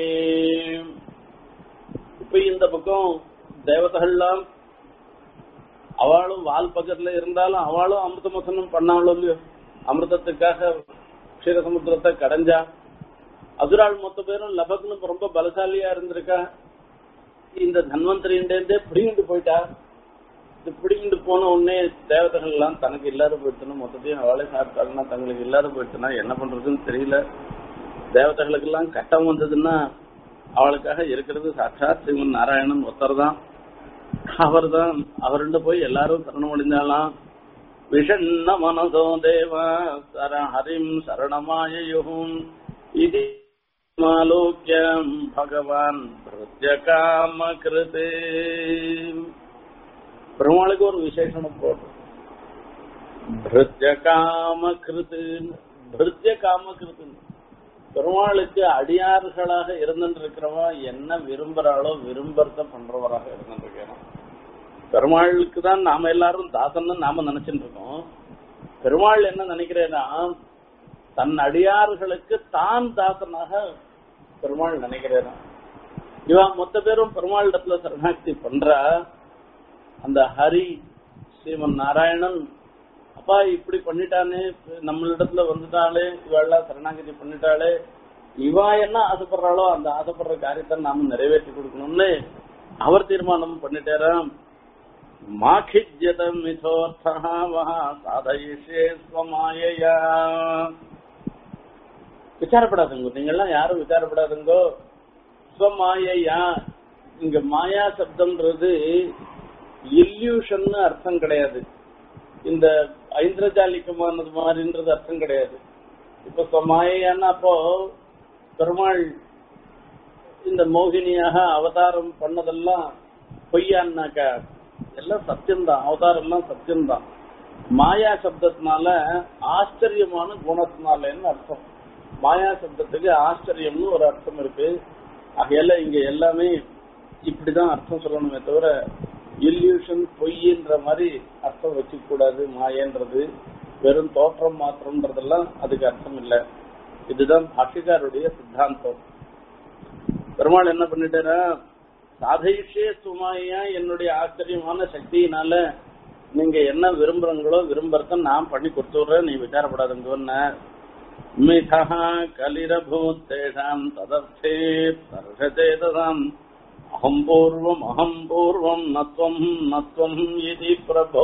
இப்ப இந்த பக்கம் தேவதைகள்லாம் அவளும் வால் பக்கத்துல இருந்தாலும் அவளும் அமிர்த மசனம் பண்ணாலும் இல்லையோ அமிர்தத்துக்காக க்ஷீரசமுத்திரத்தை கடைஞ்சா அசுராள் மொத்த பேரும் லபக்னு ரொம்ப பலசாலியா இருந்திருக்கா இந்த தன்வந்திரிண்டே பிடிங்கிட்டு போயிட்டா இது பிடிங்கிட்டு போன உடனே தேவதைகள் எல்லாம் தனக்கு இல்லாத போயிடுச்சுன்னா மொத்தத்தையும் அவளே சாப்பிட்டாங்கன்னா தங்களுக்கு இல்லாத போயிடுச்சுன்னா என்ன பண்றதுன்னு தெரியல தேவதைகளுக்கு எல்லாம் கட்டம் வந்ததுன்னா அவளுக்காக இருக்கிறது சாட்சாத் சிவன் நாராயணன் ஒருத்தர் தான் அவர் தான் அவர்கிட்ட போய் எல்லாரும் சரணம் அடைஞ்சாலாம் விஷண்ண மனசோ தேவ சர ஹரிம் சரணமாயும் இது மாலோக்கியம் பகவான் பிரத்யகாம கிருதே பெருமாளுக்கு ஒரு விசேஷனம் போடும் பிருத்யகாம கிருத்து பிருத்யகாம கிருத்து பெருமாளுக்கு அடியார்களாக இருந்துருக்கிறவா என்ன விரும்புறாளோ விரும்பறத பண்றவராக இருந்துருக்கணும் பெருமாளுக்கு தான் நாம எல்லாரும் தாசன்னு நாம நினைச்சிட்டு இருக்கோம் பெருமாள் என்ன நினைக்கிறேன்னா தன் அடியார்களுக்கு தான் தாசனாக பெருமாள் நினைக்கிறேனா இவன் மொத்த பேரும் பெருமாள் இடத்துல சரணாக்தி பண்ற அந்த ஹரி ஸ்ரீமன் நாராயணன் அப்பா இப்படி பண்ணிட்டானே நம்மளிடத்துல வந்துட்டாலே இவெல்லாம் சரணாகதி பண்ணிட்டாலே இவா என்ன ஆசைப்படுறாளோ அந்த ஆசைப்படுற காரியத்தை நாம நிறைவேற்றி கொடுக்கணும்னு அவர் தீர்மானம் பண்ணிட்டாராம் மாখিஜ்யத மிதோர்த்தா வஹா சாதயிஷே ஸ்வமாயையா விசாரப்படாதுங்க நீங்கெல்லாம் யாரும் விசாரப்படாதுங்கோ ஸ்வமாயையா இங்க மாயா சப்தம்ன்றது இல்யூஷன் அர்த்தம் கிடையாது இந்த ஐந்திரஜாலிக்கமானது மாதிரின்றது அர்த்தம் கிடையாது இப்ப ஸ்வமாயையான்னா அப்போ பெருமாள் இந்த மோகினியாக அவதாரம் பண்ணதெல்லாம் பொய்யான்னாக்கா எல்லாம் சத்தியம்தான் அவதாரம் எல்லாம் சத்தியம்தான் மாயா சப்தத்தினால ஆச்சரியமான குணத்தினாலன்னு அர்த்தம் மாயா சப்தத்துக்கு ஆச்சரியம்னு ஒரு அர்த்தம் இருக்கு ஆகையால இங்க எல்லாமே இப்படிதான் அர்த்தம் சொல்லணுமே தவிர இல்யூஷன் பொய்ன்ற மாதிரி அர்த்தம் வச்சுக்க கூடாது மாயன்றது வெறும் தோற்றம் மாத்திரம்ன்றதெல்லாம் அதுக்கு அர்த்தம் இல்லை இதுதான் பாஷிகாருடைய சித்தாந்தம் பெருமாள் என்ன பண்ணிட்டாரா சாதைஷே சுமாயா என்னுடைய ஆச்சரியமான சக்தியினால நீங்க என்ன விரும்புறீங்களோ விரும்புறத நான் பண்ணி கொடுத்துடுறேன் நீ விசாரப்படாதுங்கன்னு மிதா கலிரபூத் தேஷாம் ததர்த்தே தர்ஷதேததாம் அகம் பூர்வம் அகம் பூர்வம் நத்வம் நத்வம் இது பிரபோ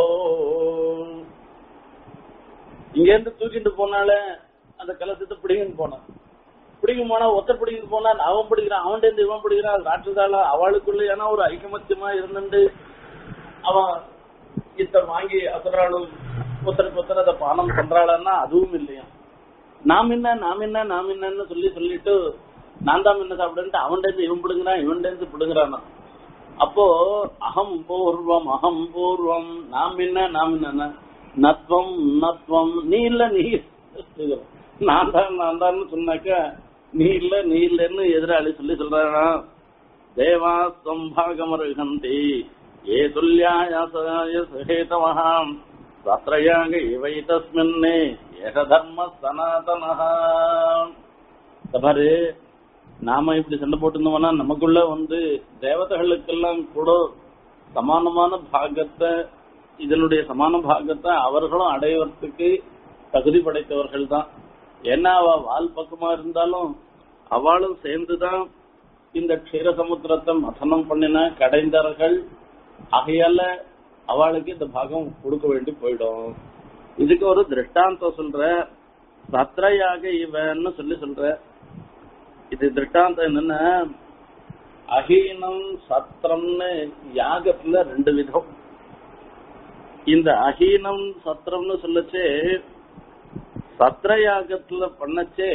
இங்க இருந்து தூக்கிட்டு போனாலே அந்த கலசத்தை பிடிங்கிட்டு போனான் பிடிக்கும் போனா ஒருத்தர் பிடிக்கிட்டு போனா அவன் பிடிக்கிறான் அவன் இருந்து இவன் பிடிக்கிறான் ராட்சதால அவளுக்குள்ள ஏன்னா ஒரு ஐக்கமத்தியமா இருந்துட்டு அவன் இத்த வாங்கி அசுராளும் ஒருத்தருக்கு ஒருத்தர் அதை பானம் பண்றாளன்னா அதுவும் இல்லையா நாம் என்ன நாம் என்ன நாம் என்னன்னு சொல்லி சொல்லிட்டு நான் தான் என்ன சாப்பிடுன்ட்டு அவன் இருந்து இவன் பிடுங்குறான் இவன் இருந்து பிடுங்குறானா அப்போ அகம் பூர்வம் அகம் பூர்வம் நாம் என்ன நாம் என்ன நத்வம் நத்வம் நீ இல்ல நீ நான் தான் நான் தான் சொன்னாக்க நீ இல்ல நீ இல்லன்னு எதிராளி சொல்லி சொல்றானா தேவா சம்பாகமருகந்தி ஏ துல்யாய சகேதமஹாம் சத்ரயாக இவை தஸ்மின்னே ஏக தர்ம சனாதனஹா பாரு நாம இப்படி சண்டை போட்டுருந்தோம்னா நமக்குள்ள வந்து தேவதைகளுக்கெல்லாம் கூட சமானமான பாகத்தை இதனுடைய சமான பாகத்தை அவர்களும் அடைவதற்கு தகுதி படைத்தவர்கள் தான் ஏன்னா அவ வால் பக்கமா இருந்தாலும் அவளும் சேர்ந்துதான் இந்த க்ஷீர சமுத்திரத்தை மதனம் பண்ணின கடைந்தவர்கள் ஆகையால அவளுக்கு இந்த பாகம் கொடுக்க வேண்டி போயிடும் இதுக்கு ஒரு திருஷ்டாந்தம் சொல்ற சத்ரையாக இவன்னு சொல்லி சொல்ற இது திருஷ்டாந்தம் என்னன்னா அஹீனம் சத்திரம்னு யாகத்துல ரெண்டு விதம் இந்த அஹீனம் சத்திரம்னு சொல்லச்சே சத்திர யாகத்துல பண்ணச்சே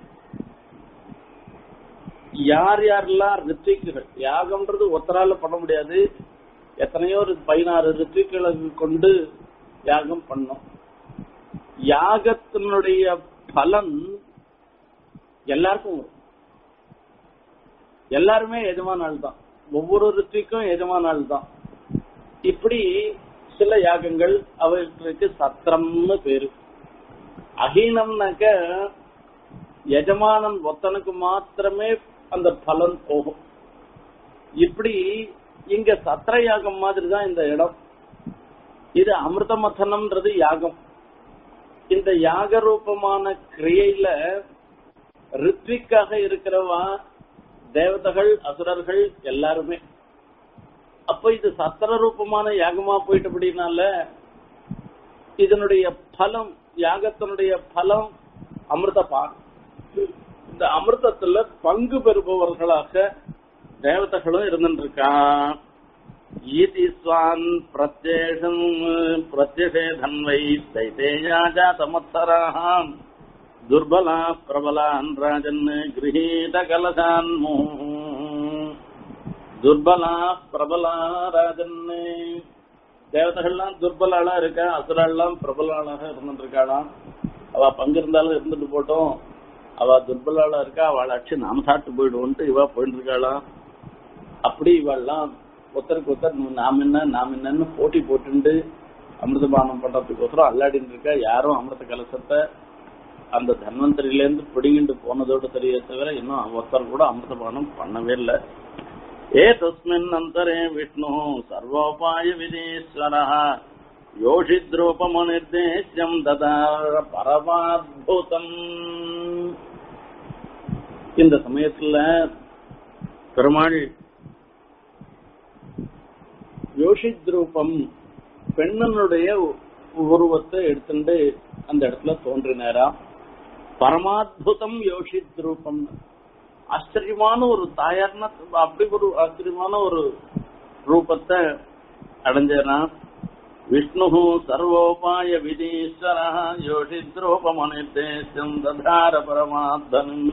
யார் யாரெல்லாம் ரித்விக்குகள் யாகம்ன்றது ஒத்தரால பண்ண முடியாது எத்தனையோ ஒரு பதினாறு ரித்விக்களை கொண்டு யாகம் பண்ணோம் யாகத்தினுடைய பலன் எல்லாருக்கும் வரும் எல்லாருமே எஜமான ஆள் தான் ஒவ்வொரு ரித்விக்கும் எஜமான ஆள் தான் இப்படி சில யாகங்கள் அவர்களுக்கு சத்திரம்னு பேரு அகீனம்னாக்க எஜமானன் ஒத்தனுக்கு மாத்திரமே அந்த பலன் போகும் இப்படி இங்க சத்திர யாகம் மாதிரி தான் இந்த இடம் இது அமிர்த மதனம்ன்றது யாகம் இந்த யாக ரூபமான கிரியையில ரித்விக்காக இருக்கிறவா தேவதைகள் அசுரர்கள் எல்லாருமே அப்ப இது சத்திர ரூபமான யாகமா போயிட்டபடினால இதனுடைய பலம் யாகத்தினுடைய பலம் அமிர்தபான் இந்த அமிர்தத்துல பங்கு பெறுபவர்களாக தேவதைகளும் இருந்துருக்கான் ஈதி ஸ்வான் பிரத்யேஷம் பிரத்யசேதன்வை தைத்தேயா ஜாதமத்சராம் துர்பலா பிரபலான் ராஜன் கிரகீத கலசான் துர்பலா பிரபலா ராஜன் தேவதைகள்லாம் துர்பலாளா இருக்கா அசுராலாம் பிரபலாளாக இருந்துட்டு இருக்காளாம் அவ பங்கு இருந்தாலும் இருந்துட்டு போட்டோம் அவ துர்பலாளா இருக்கா அவளை அடிச்சு நாம சாப்பிட்டு போயிடுவோன்ட்டு இவ போயிட்டு இருக்காளாம் அப்படி இவெல்லாம் ஒருத்தருக்கு ஒருத்தர் நாம் என்ன நாம் என்னன்னு போட்டி போட்டுண்டு அமிர்தபானம் பண்றதுக்கோசரம் அல்லாடின்னு இருக்கா யாரும் அமிர்த கலசத்தை அந்த தன்வந்தரியிலேருந்து பிடிங்கிட்டு போனதோடு தெரிய தவிர இன்னும் ஒருத்தர் கூட அமிர்தபானம் பண்ணவே இல்லை ஏ தஸ்மின் அந்தரே விஷ்ணு சர்வோபாய விதீஸ்வர யோஷித்ரூபமனிர்தேசியம் ததார பரமாத்புதம் இந்த சமயத்துல பெருமாள் யோஷித் ரூபம் பெண்ணனுடைய உருவத்தை எடுத்துட்டு அந்த இடத்துல தோன்றினாரா பரமாத்புதம் யோஷித் ரூபம் ஆச்சரியமான ஒரு தாயார்னா அப்படி ஒரு ஆச்சரியமான ஒரு ரூபத்தை அடைஞ்சாரா விஷ்ணு சர்வோபாய விதீஸ்வர யோஷித் ரூபமனிர்தேசம் ததார பரமாத்மனம்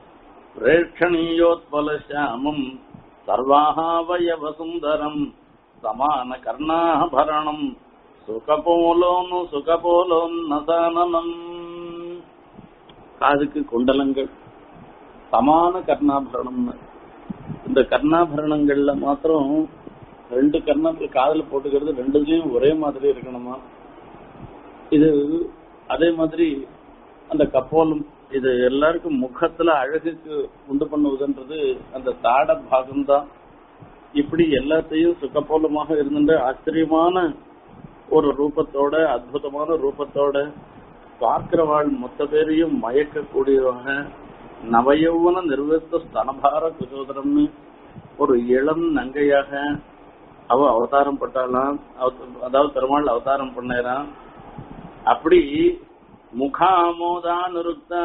பிரேட்சணீயோத்பலசியாமம் சர்வாவயவசுந்தரம் சமான கர்ணாபரணம் சுகபோலோனு சுகபோலோன்னதானனம் காதுக்கு குண்டலங்கள் சமான கர்ணாபரணம்னு இந்த கர்ணாபரணங்கள்ல மாத்திரம் ரெண்டு கர்ணத்துல காதுல போட்டுக்கிறது ரெண்டுலயும் ஒரே மாதிரி இருக்கணுமா இது அதே மாதிரி அந்த கப்போலம் இது எல்லாருக்கும் முகத்துல அழகுக்கு உண்டு பண்ணுவதுன்றது அந்த தாட பாகம்தான் இப்படி எல்லாத்தையும் சுகப்போலமாக இருந்துட்டு ஆச்சரியமான ஒரு ரூபத்தோட அற்புதமான ரூபத்தோட பார்க்கிறவாள் மொத்த பேரையும் மயக்கக்கூடியவங்க நவயௌவன நிர்வகித்த ஸ்தனபார குசோதரம்னு ஒரு இளம் நங்கையாக அவ அவதாரம் பட்டாலாம் அதாவது பெருமாள் அவதாரம் பண்ணாராம் அப்படி முகாமோதா நிருத்த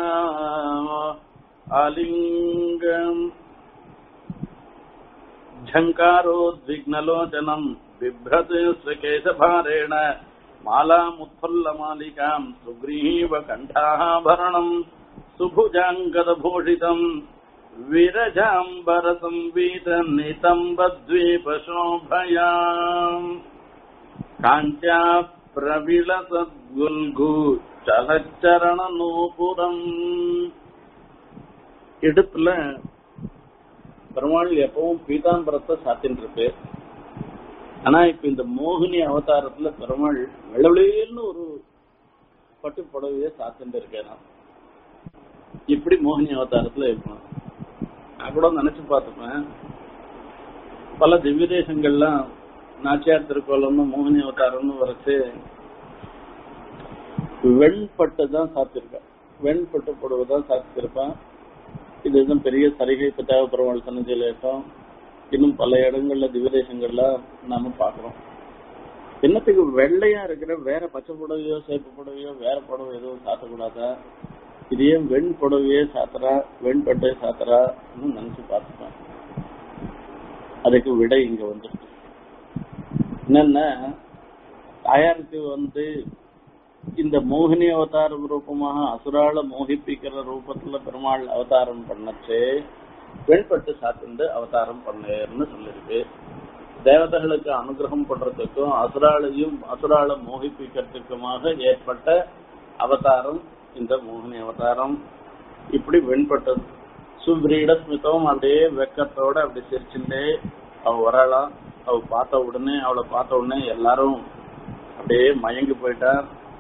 ஆலிங்கம் झङ्कारोद्विग्नलोचनम् बिभ्रत् स्वकेशभारेण मालामुत्फुल्लमालिकाम् सुग्रीव कण्ठाभरणम् सुभुजाङ्गदभूषितम् विरजाम्बरसंवीतनितम्बद्वीपशोभयाम् काञ्च्या प्रविलसद्गुल्गु चलच्चरणनूपुरम् இடுப்புல பெருமாள் எப்பவும் பீதாம்பரத்தை சாத்தின்னு இருப்பு ஆனா இப்ப இந்த மோகினி அவதாரத்துல பெருமாள் வெள்ளவெளியல்னு ஒரு பட்டு புடவைய சாத்திட்டு இருக்கேன் இப்படி மோகினி அவதாரத்துல இருக்கணும் நான் கூட நினைச்சு பார்த்துப்பேன் பல திவ்ய தேசங்கள்லாம் நாச்சியார் திருக்கோலம்னு மோகினி அவதாரம்னு வரைச்சு வெண்பட்டு தான் சாத்திருக்கேன் வெண்பட்டு புடவை தான் சாத்திருப்பேன் இது எதுவும் பெரிய சரிகை பத்தாக பெருமாள் சன்னதியில இருக்கோம் இன்னும் பல இடங்கள்ல திவ்யதேசங்கள்ல நாம பாக்குறோம் என்னத்துக்கு வெள்ளையா இருக்கிற வேற பச்சை புடவையோ சேப்பு புடவையோ வேற புடவை எதுவும் சாத்தக்கூடாதா இது ஏன் வெண் புடவையே சாத்துறா வெண்பட்டை சாத்துறா நினைச்சு பார்த்துப்பேன் அதுக்கு விடை இங்க வந்துருக்கு என்னன்னா தாயாருக்கு வந்து இந்த மோகினி அவதார ரூபமாக அசுரால மோகிப்பிக்கிற ரூபத்துல பெருமாள் அவதாரம் பண்ணச்சு வெண்பட்டு சாத்திண்டு அவதாரம் பண்ணேன்னு சொல்லிருக்கு தேவதைகளுக்கு அனுகிரகம் பண்றதுக்கும் அசுராளையும் அசுரால மோகிப்பிக்கிறதுக்குமாக ஏற்பட்ட அவதாரம் இந்த மோகினி அவதாரம் இப்படி வெண்பட்டது சுப்ரீட ஸ்மிதம் அப்படியே வெக்கத்தோட அப்படி சிரிச்சுட்டே அவ வரலாம் அவ பார்த்த உடனே அவளை பார்த்த உடனே எல்லாரும் அப்படியே மயங்கி போயிட்டா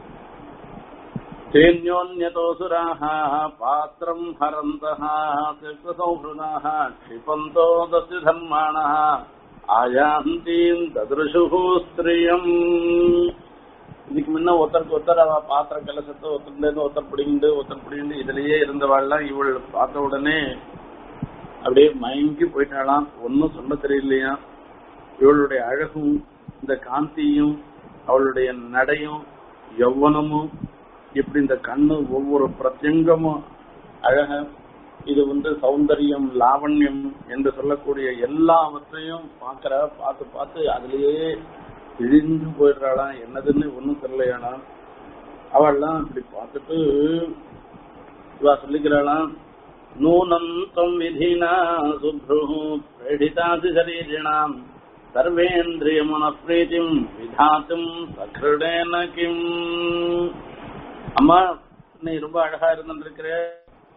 तेन्योन्यतोऽसुराः पात्रम् हरन्तः तीर्थसौहृदाः क्षिपन्तो दस्युधर्माणः ஆயாந்தீம் ததுருஷு ஸ்திரியம் இதுக்கு முன்ன ஒருத்தருக்கு ஒருத்தர் அவ பாத்திர கலசத்தை ஒருத்தர் ஒருத்தர் பிடிங்கிட்டு ஒருத்தர் பிடிங்கிட்டு இதுலயே இருந்தவாள்லாம் இவள் பார்த்த உடனே அப்படியே மயங்கி போயிட்டாளாம் ஒன்னும் சொல்ல தெரியலையா இவளுடைய அழகும் இந்த காந்தியும் அவளுடைய நடையும் யௌவனமும் இப்படி இந்த கண்ணு ஒவ்வொரு பிரத்யங்கமும் அழக இது வந்து சௌந்தரியம் லாவண்யம் என்று சொல்லக்கூடிய எல்லாவற்றையும் பாக்குற பார்த்து பார்த்து அதுலயே இழிஞ்சு போயிடுறாளாம் என்னதுன்னு ஒன்னும் தெரியலையானா அவள்லாம் இப்படி பார்த்துட்டு இவா சொல்லிக்கிறாளாம் நூனம் தொம் விதினா சுப்ரு பிரேடிதாசி சரீரிணாம் சர்வேந்திரிய மனப்பிரீத்திம் விதாத்தும் சக்ருடேன கிம் அம்மா நீ ரொம்ப அழகா இருந்துருக்கிற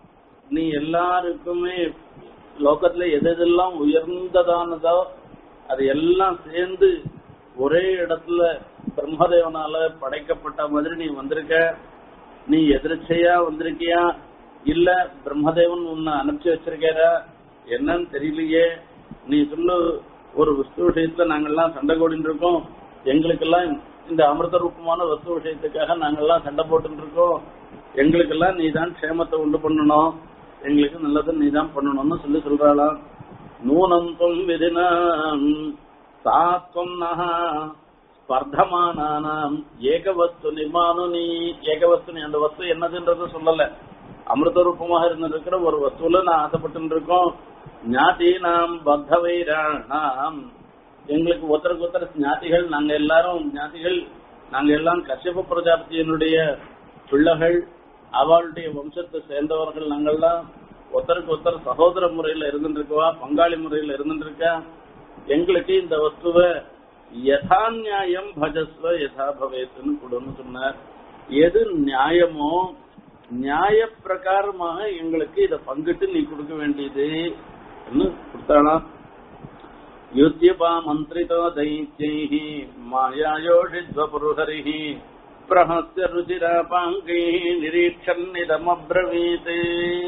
நீ எல்லாருக்குமே லோகத்துல எது எதெல்லாம் உயர்ந்ததானதோ அது எல்லாம் சேர்ந்து ஒரே இடத்துல பிரம்மதேவனால படைக்கப்பட்ட மாதிரி நீ வந்திருக்க நீ எதிர்ச்சையா வந்திருக்கியா இல்ல பிரம்மதேவன் உன்னை அனுப்பிச்சு வச்சிருக்காரா என்னன்னு தெரியலையே நீ சொல்லு ஒரு வஸ்து விஷயத்துல நாங்கெல்லாம் சண்டை கோடின்னு இருக்கோம் எங்களுக்கெல்லாம் இந்த அமிர்த ரூபமான வஸ்து விஷயத்துக்காக நாங்கெல்லாம் சண்டை போட்டு இருக்கோம் எங்களுக்கெல்லாம் நீ தான் க்ஷேமத்தை உண்டு பண்ணணும் எங்களுக்கு நல்லதை நீ தான் பண்ணணும்னு சொல்லி சொல்றாளாம் நூனம் தொம் விதினாம் சாத்வம் நகா ஸ்பர்தமானானாம் ஏகவஸ்து நிர்மாணு நீ ஏகவஸ்து நீ அந்த வஸ்து என்னதுன்றது சொல்லல அமிர்த ரூபமாக இருந்திருக்கிற ஒரு வஸ்துல நான் ஆசைப்பட்டு இருக்கோம் ஞாதி நாம் பத்த வைராணாம் எங்களுக்கு ஒருத்தருக்கு ஒருத்தர் ஞாதிகள் நாங்க எல்லாரும் ஞாதிகள் நாங்க எல்லாம் கஷ்யப பிரஜாபதியினுடைய பிள்ளைகள் அவளுடைய வம்சத்தை சேர்ந்தவர்கள் நாங்கள்லாம் ஒருத்தருக்கு ஒருத்தர் சகோதர முறையில இருந்துருக்கவா பங்காளி முறையில இருந்துருக்கா எங்களுக்கு இந்த வஸ்துவை யதா நியாயம் பஜஸ்வ யதா பவேத்துன்னு கொடுன்னு சொன்னார் எது நியாயமோ நியாய பிரகாரமாக எங்களுக்கு இத பங்கிட்டு நீ கொடுக்க வேண்டியது கொடுத்தானா யுத்தியபா மந்திரிதோ தைத்யைः மாயாயோஷித்வபுருஹரிः பிரஹஸ்ய ருச்சிராபாங்கைः நிரீட்சன்னிதமப்ரவீத்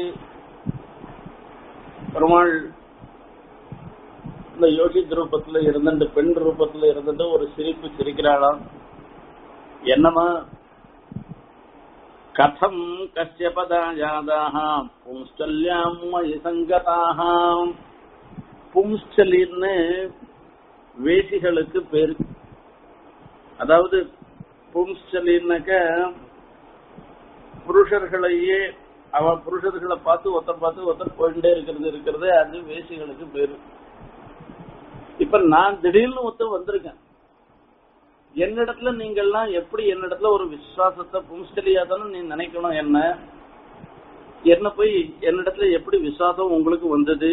பெருமாள் இந்த யோகித் ரூபத்துல இருந்துட்டு பெண் ரூபத்துல இருந்துட்டு ஒரு சிரிப்பு சிரிக்கிறாளாம் என்னமா கதம் கஷ்யபதாயாதாக பும்ஸ்டல்யாம் மயி சங்கதாக பும்ஸ்டலின்னு வேசிகளுக்கு பேரு அதாவது பும்ஸ்டலின்னாக்க புருஷர்களையே அவ புருஷர்களை பார்த்து ஒருத்தர் பார்த்து ஒருத்தர் போயிட்டே இருக்கிறது இருக்கிறது அது வேசிகளுக்கு பேரு இப்ப நான் திடீர்னு ஒருத்தர் வந்திருக்கேன் என்னிடத்துல நீங்க எல்லாம் எப்படி என்னிடத்துல ஒரு விசுவாசத்தை பும்ஸ்டலியா தானே நீ நினைக்கணும் என்ன என்ன போய் என்னிடத்துல எப்படி விசுவாசம் உங்களுக்கு வந்தது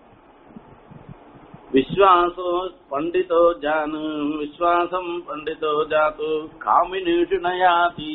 விஸ்வாசோ பண்டிதோ ஜானு விஸ்வாசம் பண்டிதோ ஜாத்து காமினீஷு நயாதி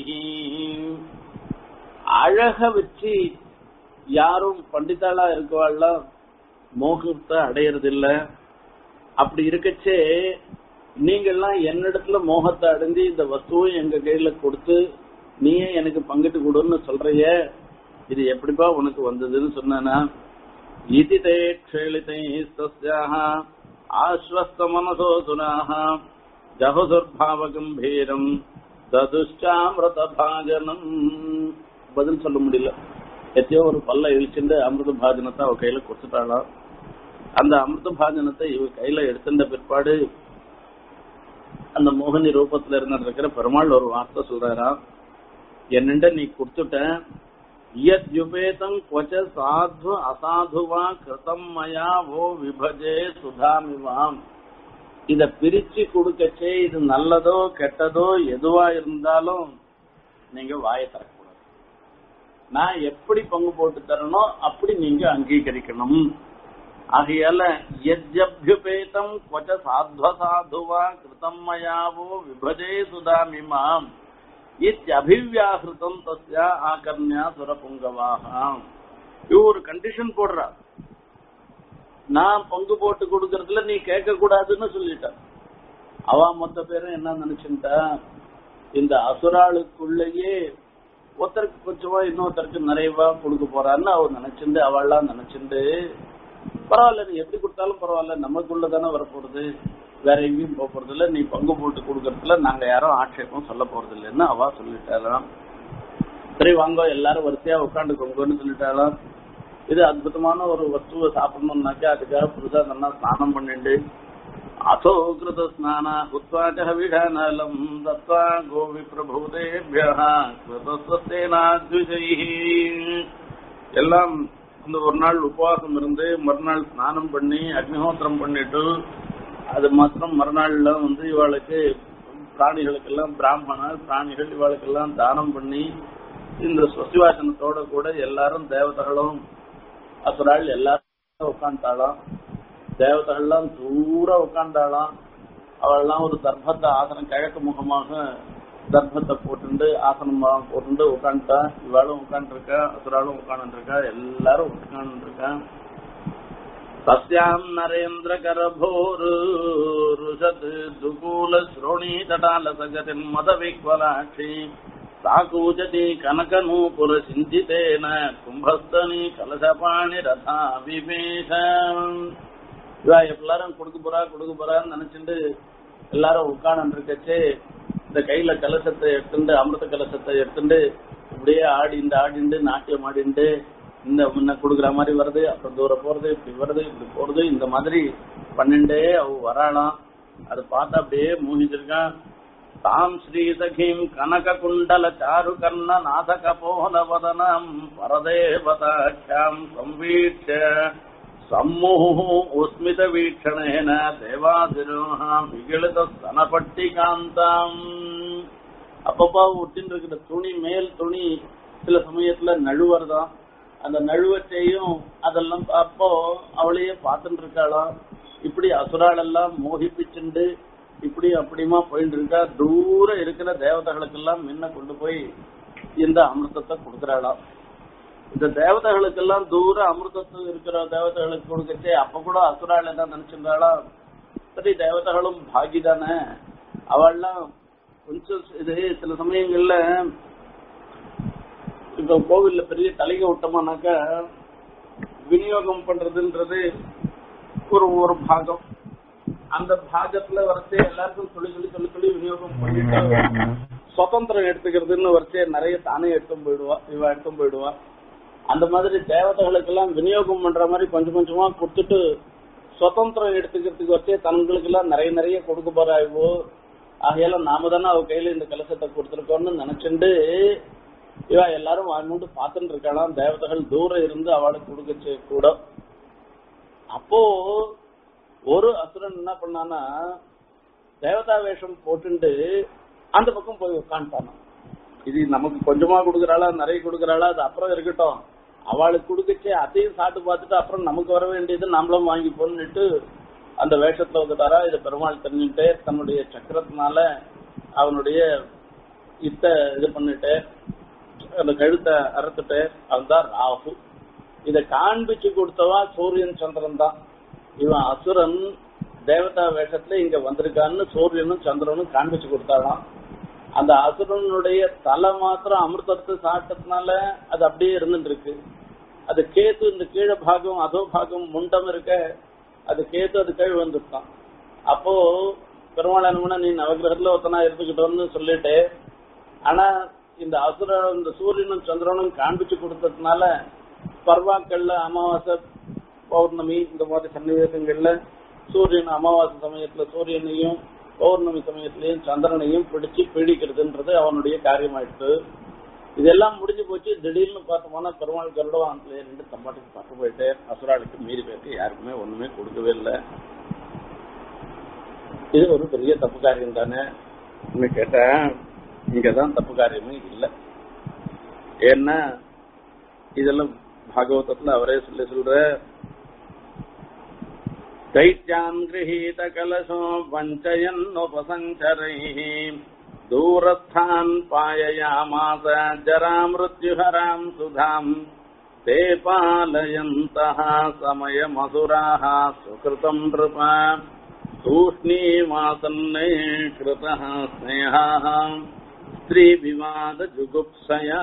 அழக வச்சு யாரும் பண்டிதாளா இருக்கவாள்லாம் மோகத்தை அடையறதில்ல அப்படி இருக்கச்சே நீங்கெல்லாம் என்னிடத்துல மோகத்தை அடைஞ்சு இந்த வஸ்துவை எங்க கையில கொடுத்து நீயே எனக்கு பங்கிட்டு கொடுன்னு சொல்றிய இது எப்படிப்பா உனக்கு வந்ததுன்னு சொன்னா இதி தே க்ஷேளிதை தஸ்யாக ஆஸ்வஸ்த மனசோ சுனாக ஜகுதுர்பாவ கம்பீரம் ததுஷ்டாமிரத பாஜனம் பதில் சொல்ல முடியல எத்தையோ ஒரு பல்ல இழிச்சுட்டு அமிர்த பாஜனத்தை அவ கையில கொடுத்துட்டாளாம் அந்த அமிர்த பாஜனத்தை இவ கையில எடுத்துட்ட பிற்பாடு அந்த மோகினி ரூபத்துல இருந்திருக்கிற பெருமாள் ஒரு வார்த்தை சொல்றாராம் என்னண்ட நீ கொடுத்துட்ட யுபேதம் கொச்ச சாது அசாதுவா கிருதம் மயா ஓ விபஜே சுதாமிவாம் இத பிரிச்சு கொடுக்கச்சே இது நல்லதோ கெட்டதோ எதுவா இருந்தாலும் நீங்க வாயை தரக்கூடாது நான் எப்படி பங்கு போட்டு தரணும் அப்படி நீங்க அங்கீகரிக்கணும் ஆகையால யஜ்யபியுபேதம் கொச்ச சாத்வசாதுவா கிருதம் மயாவோ விபஜே சுதாமிமாம் இத்தியபிவியாகிருதம் தஸ்யா ஆகர்ணியா சுரபுங்கவாக இவ ஒரு கண்டிஷன் போடுறா நான் பங்கு போட்டு கொடுக்கறதுல நீ கேட்க கூடாதுன்னு சொல்லிட்டா அவ மொத்த பேரும் என்ன நினைச்சுட்டா இந்த அசுராளுக்குள்ளேயே ஒருத்தருக்கு கொஞ்சமா இன்னொருத்தருக்கு நிறைவா கொடுக்க போறான்னு அவ நினைச்சுண்டு அவள்லாம் நினைச்சுண்டு பரவாயில்ல நீ எப்படி கொடுத்தாலும் பரவாயில்ல நமக்குள்ள தானே வரப்போறது வேற எங்கேயும் போக போறது இல்ல நீ பங்கு போட்டு கொடுக்கறதுல நாங்க யாரும் ஆட்சேபம் சொல்ல போறது இல்லைன்னு அவ சொல்லிட்டாலாம் சரி வாங்க எல்லாரும் வரிசையா உட்காந்துக்கோங்கன்னு சொல்லிட்டாலாம் இது அற்புதமான ஒரு வஸ்துவை சாப்பிடணும்னாக்கா அதுக்காக புதுசா நல்லா ஸ்நானம் பண்ணிட்டு அசோ கிருத ஸ்நான உத்வாச்ச விடானலம் தத்வா கோவி பிரபுதேபிய எல்லாம் இந்த ஒரு நாள் உபவாசம் இருந்து மறுநாள் ஸ்நானம் பண்ணி அக்னிஹோத்திரம் பண்ணிட்டு அது மாத்திரம் மறுநாள்ல வந்து இவாளுக்கு பிராணிகளுக்கெல்லாம் பிராமணர் பிராணிகள் இவாளுக்கெல்லாம் தானம் பண்ணி இந்த சுசிவாசனத்தோட கூட எல்லாரும் தேவதைகளும் அசுராள் எல்லாரும் உட்காந்துட்டாளாம் தேவதைகள்லாம் தூரம் உட்காந்தாளாம் அவள்லாம் ஒரு தர்ப்பத்தை ஆசனம் கிழக்கு முகமாக தர்ப்பத்தை போட்டுண்டு ஆசனமா போட்டுண்டு உட்காந்துட்டா இவாளும் உட்காந்துருக்கா அசுராலும் உட்காந்துருக்கா எல்லாரும் உட்காந்துருக்கா तस्याम् नरेन्द्रकरभोरुषत् दुकूलश्रोणीतटालसगतिम् मदविह्वलाक्षी साकूजति कनकनूपुरसिञ्चितेन कुम्भस्तनी कलशपाणिरथा विवेश இவா எல்லாரும் கொடுக்க போறா கொடுக்க போறான்னு நினைச்சிட்டு எல்லாரும் உட்கார்ந்து இருக்கச்சு இந்த கையில கலசத்தை எடுத்துட்டு அமிர்த கலசத்தை எடுத்துட்டு இப்படியே ஆடிண்டு ஆடிண்டு நாட்டியம் ஆடிண்டு இந்த முன்ன கொடுக்குற மாதிரி வருது அப்புறம் தூரம் போறது இப்படி வருது இப்படி போறது இந்த மாதிரி பன்னெண்டே அவ வராளாம் அது பார்த்தா அப்படியே மூழ்கிச்சிருக்கான் தாம் ஸ்ரீசகீம் கனக குண்டல சாரு கர்ண நாதக போலவதனம் பரதேவதாட்சாம் சம்வீட்ச சம்முஹு உஸ்மித வீக்ஷணேன தேவாதிரோஹ விகிலித ஸ்தனப்பட்டி காந்தாம் அப்பப்பா ஒட்டின்னு இருக்கிற துணி மேல் துணி சில சமயத்துல நழுவறதாம் அந்த நழுவத்தையும் அதெல்லாம் அப்போ அவளையே பார்த்துட்டு இருக்காளாம் இப்படி அசுரால் எல்லாம் மோகிப்பிச்சுண்டு இப்படி அப்படியுமா போயிட்டு இருக்கா தூரம் இருக்கிற தேவதைகளுக்கெல்லாம் முன்ன கொண்டு போய் இந்த அமிர்தத்தை கொடுக்கறாளாம் இந்த தேவதைகளுக்கெல்லாம் தூர அமிர்தத்தில் இருக்கிற தேவதைகளுக்கு கொடுக்கச்சே அப்ப கூட அசுரால் என்ன நினைச்சிருந்தாளா சரி தேவதைகளும் பாகி தானே அவள்லாம் கொஞ்சம் இது சில சமயங்கள்ல இப்ப கோவில்ல பெரிய தலைக விட்டோம்னாக்கா விநியோகம் பண்றதுன்றது ஒரு ஒரு பாகம் அந்த பாகத்துல வரைச்சே எல்லாருக்கும் சொல்லி சொல்லி சொல்லி சொல்லி விநியோகம் பண்ணிட்டு சுதந்திரம் எடுத்துக்கிறதுன்னு வரைச்சே நிறைய தானே எடுத்தும் போயிடுவா இவ எடுத்தும் போயிடுவா அந்த மாதிரி தேவதைகளுக்கெல்லாம் விநியோகம் பண்ற மாதிரி கொஞ்சம் கொஞ்சமா கொடுத்துட்டு சுதந்திரம் எடுத்துக்கிறதுக்கு வச்சே தங்களுக்கு எல்லாம் நிறைய நிறைய கொடுக்க போறாய்வோ ஆகையால நாம தானே அவ கையில இந்த கலசத்தை கொடுத்துருக்கோம்னு நினைச்சுண்டு இவ எல்லாரும் வாழ்ந்து பார்த்துட்டு இருக்கலாம் தேவதைகள் தூரம் இருந்து அவளுக்கு கொடுக்கச்சு கூட அப்போ ஒரு அசுரன் என்ன பண்ணானா தேவதா வேஷம் போட்டுண்டு அந்த பக்கம் போய் உட்காந்துட்டானா இது நமக்கு கொஞ்சமா கொடுக்கறாளா நிறைய கொடுக்கறாளா அது அப்புறம் இருக்கட்டும் அவளுக்கு கொடுக்கச்சே அதையும் சாப்பிட்டு பார்த்துட்டு அப்புறம் நமக்கு வர வேண்டியது நம்மளும் வாங்கி போன்னுட்டு அந்த வேஷத்துல வந்துட்டாரா இது பெருமாள் தெரிஞ்சுட்டு தன்னுடைய சக்கரத்தினால அவனுடைய இத்த இது பண்ணிட்டு அந்த கழுத்தை அறுத்துட்டு அவன்தான் ராகு இத காண்பிச்சு கொடுத்தவா சூரியன் சந்திரன் தான் இவன் அசுரன் தேவதா வேஷத்துல இங்க வந்திருக்கான்னு சூரியனும் சந்திரனும் காண்பிச்சு கொடுத்தாலாம் அந்த அசுரனுடைய தலை மாத்திரம் அமிர்தத்தை சாப்பிட்டதுனால அது அப்படியே இருந்துட்டு இருக்கு அது கேத்து இந்த கீழ பாகம் அதோ பாகம் முண்டம் இருக்க அது கேத்து அது கீழ் வந்துட்டான் அப்போ பெருமாள் நீ நவகிரகத்துல ஒருத்தனா இருந்துகிட்டோன்னு சொல்லிட்டு ஆனா இந்த அசுர இந்த சூரியனும் சந்திரனும் காண்பிச்சு கொடுத்ததுனால பர்வாக்கள்ல அமாவாசை பௌர்ணமி இந்த மாதிரி சன்னிவேசங்கள்ல சூரியன் அமாவாசை சமயத்துல சூரியனையும் பௌர்ணமி சமயத்திலையும் சந்திரனையும் பிடிச்சு பீடிக்கிறதுன்றது அவனுடைய காரியமாயிட்டு இதெல்லாம் முடிஞ்சு போச்சு திடீர்னு பார்த்தோம்னா பெருமாள் கருடவானத்துல ரெண்டு தம்பாட்டுக்கு பட்டு போயிட்டு அசுராளுக்கு மீறி போயிட்டு யாருக்குமே ஒண்ணுமே கொடுக்கவே இல்லை இது ஒரு பெரிய தப்பு காரியம் தானே கேட்டேன் இங்கதான் தப்பு காரியமே இல்லை ஏன்னா இதெல்லாம் பாகவதத்துல அவரே சொல்லி சொல்ற दैत्यान् गृहीतकलशो वञ्चयन्नुपसञ्चरैः दूरस्थान् पाययामास जरामृत्युहराम् सुधाम् ते पालयन्तः समयमसुराः सुकृतम् नृप तूष्णीमासन्ने कृतः स्नेहाः ஸ்திரீவிவாதஜுகுப்சயா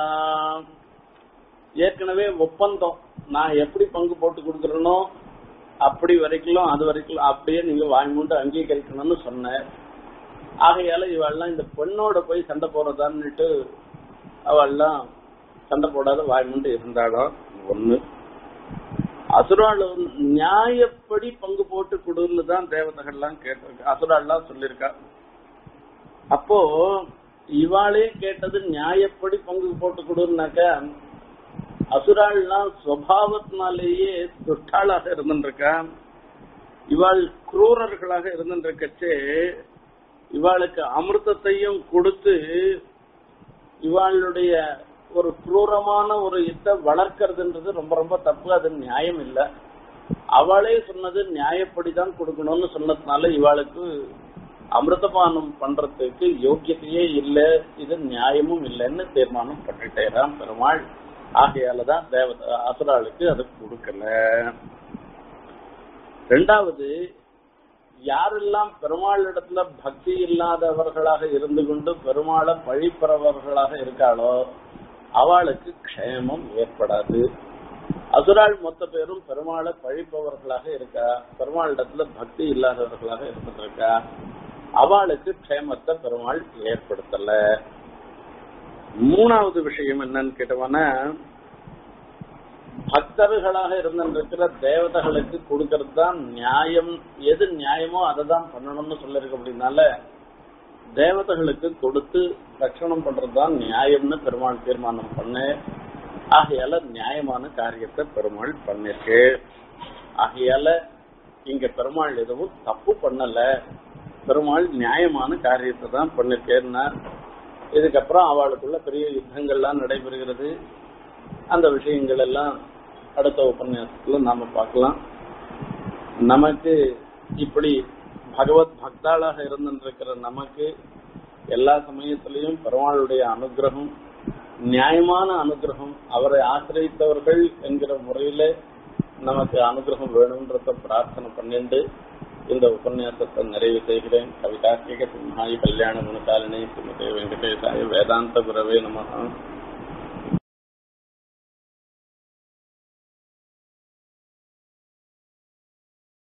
ஏற்கனவே ஒப்பந்தம் நான் எப்படி பங்கு போட்டு கொடுக்கறனோ அப்படி வரைக்கும் அது வரைக்கும் அப்படியே நீங்க வாங்கிட்டு அங்கீகரிக்கணும்னு சொன்னேன் ஆகையால இவெல்லாம் இந்த பெண்ணோட போய் சண்டை போறதான்னுட்டு அவெல்லாம் சண்டை போடாத வாங்கிட்டு இருந்தாலும் ஒண்ணு அசுராள் நியாயப்படி பங்கு போட்டு கொடுன்னு தான் தேவதைகள்லாம் கேட்டிருக்க அசுராள்லாம் சொல்லியிருக்கா அப்போ இவாளே கேட்டது நியாயப்படி பங்கு போட்டு கொடுன்னாக்கா அசுராள்லாம் சுவாவத்தினாலேயே துஷ்டாளாக இருந்துருக்கா இவாள் குரூரர்களாக இருந்துருக்கச்சே இவாளுக்கு அமிர்தத்தையும் கொடுத்து இவாளுடைய ஒரு குரூரமான ஒரு இத்தை வளர்க்கறதுன்றது ரொம்ப ரொம்ப தப்பு அது நியாயம் இல்லை அவளே சொன்னது நியாயப்படிதான் கொடுக்கணும்னு சொன்னதுனால இவாளுக்கு அமிர்தபானம் பண்றதுக்கு யோக்கியத்தையே இல்ல இது நியாயமும் இல்லைன்னு தீர்மானம் பண்ணிட்டேராம் பெருமாள் ஆகையாலதான் தேவ அசுராளுக்கு அது கொடுக்கல ரெண்டாவது யாரெல்லாம் பெருமாள் இடத்துல பக்தி இல்லாதவர்களாக இருந்து கொண்டு பெருமாளை பழிப்பறவர்களாக இருக்காளோ அவளுக்கு க்ஷேமம் ஏற்படாது அசுராள் மொத்த பேரும் பெருமாளை பழிப்பவர்களாக இருக்கா பெருமாள் இடத்துல பக்தி இல்லாதவர்களாக இருந்துருக்கா அவளுக்கு க்ஷேமத்தை பெருமாள் ஏற்படுத்தல மூணாவது விஷயம் என்னன்னு கேட்டவன பக்தர்களாக இருந்திருக்கிற தேவதைகளுக்கு கொடுக்கறது தான் நியாயம் எது நியாயமோ அதை தான் பண்ணணும்னு சொல்லிருக்க அப்படின்னால தேவதைகளுக்கு கொடுத்து ரட்சணம் பண்றதுதான் நியாயம்னு பெருமாள் தீர்மானம் பண்ணு ஆகையால நியாயமான காரியத்தை பெருமாள் பண்ணிருக்கு ஆகையால இங்க பெருமாள் எதுவும் தப்பு பண்ணல பெருமாள் நியாயமான காரியத்தை தான் பண்ணிருக்கேன்னா இதுக்கப்புறம் அவளுக்குள்ள பெரிய யுத்தங்கள்லாம் நடைபெறுகிறது அந்த விஷயங்கள் எல்லாம் அடுத்த உபன்யாசத்துல நாம பார்க்கலாம் நமக்கு இப்படி பகவத் பக்தாளாக இருந்திருக்கிற நமக்கு எல்லா சமயத்திலையும் பெருமாளுடைய அனுகிரகம் நியாயமான அனுகிரகம் அவரை ஆசிரியத்தவர்கள் என்கிற முறையில நமக்கு அனுகிரகம் வேணும்ன்றத பிரார்த்தனை பண்ணிட்டு இந்த உபன்யாசத்தை நிறைவு செய்கிறேன் கவிதார்க்கிக சிம்ஹாய் கல்யாண குணசாலினி ஸ்ரீமதே வெங்கடேசாய வேதாந்த குரவே நம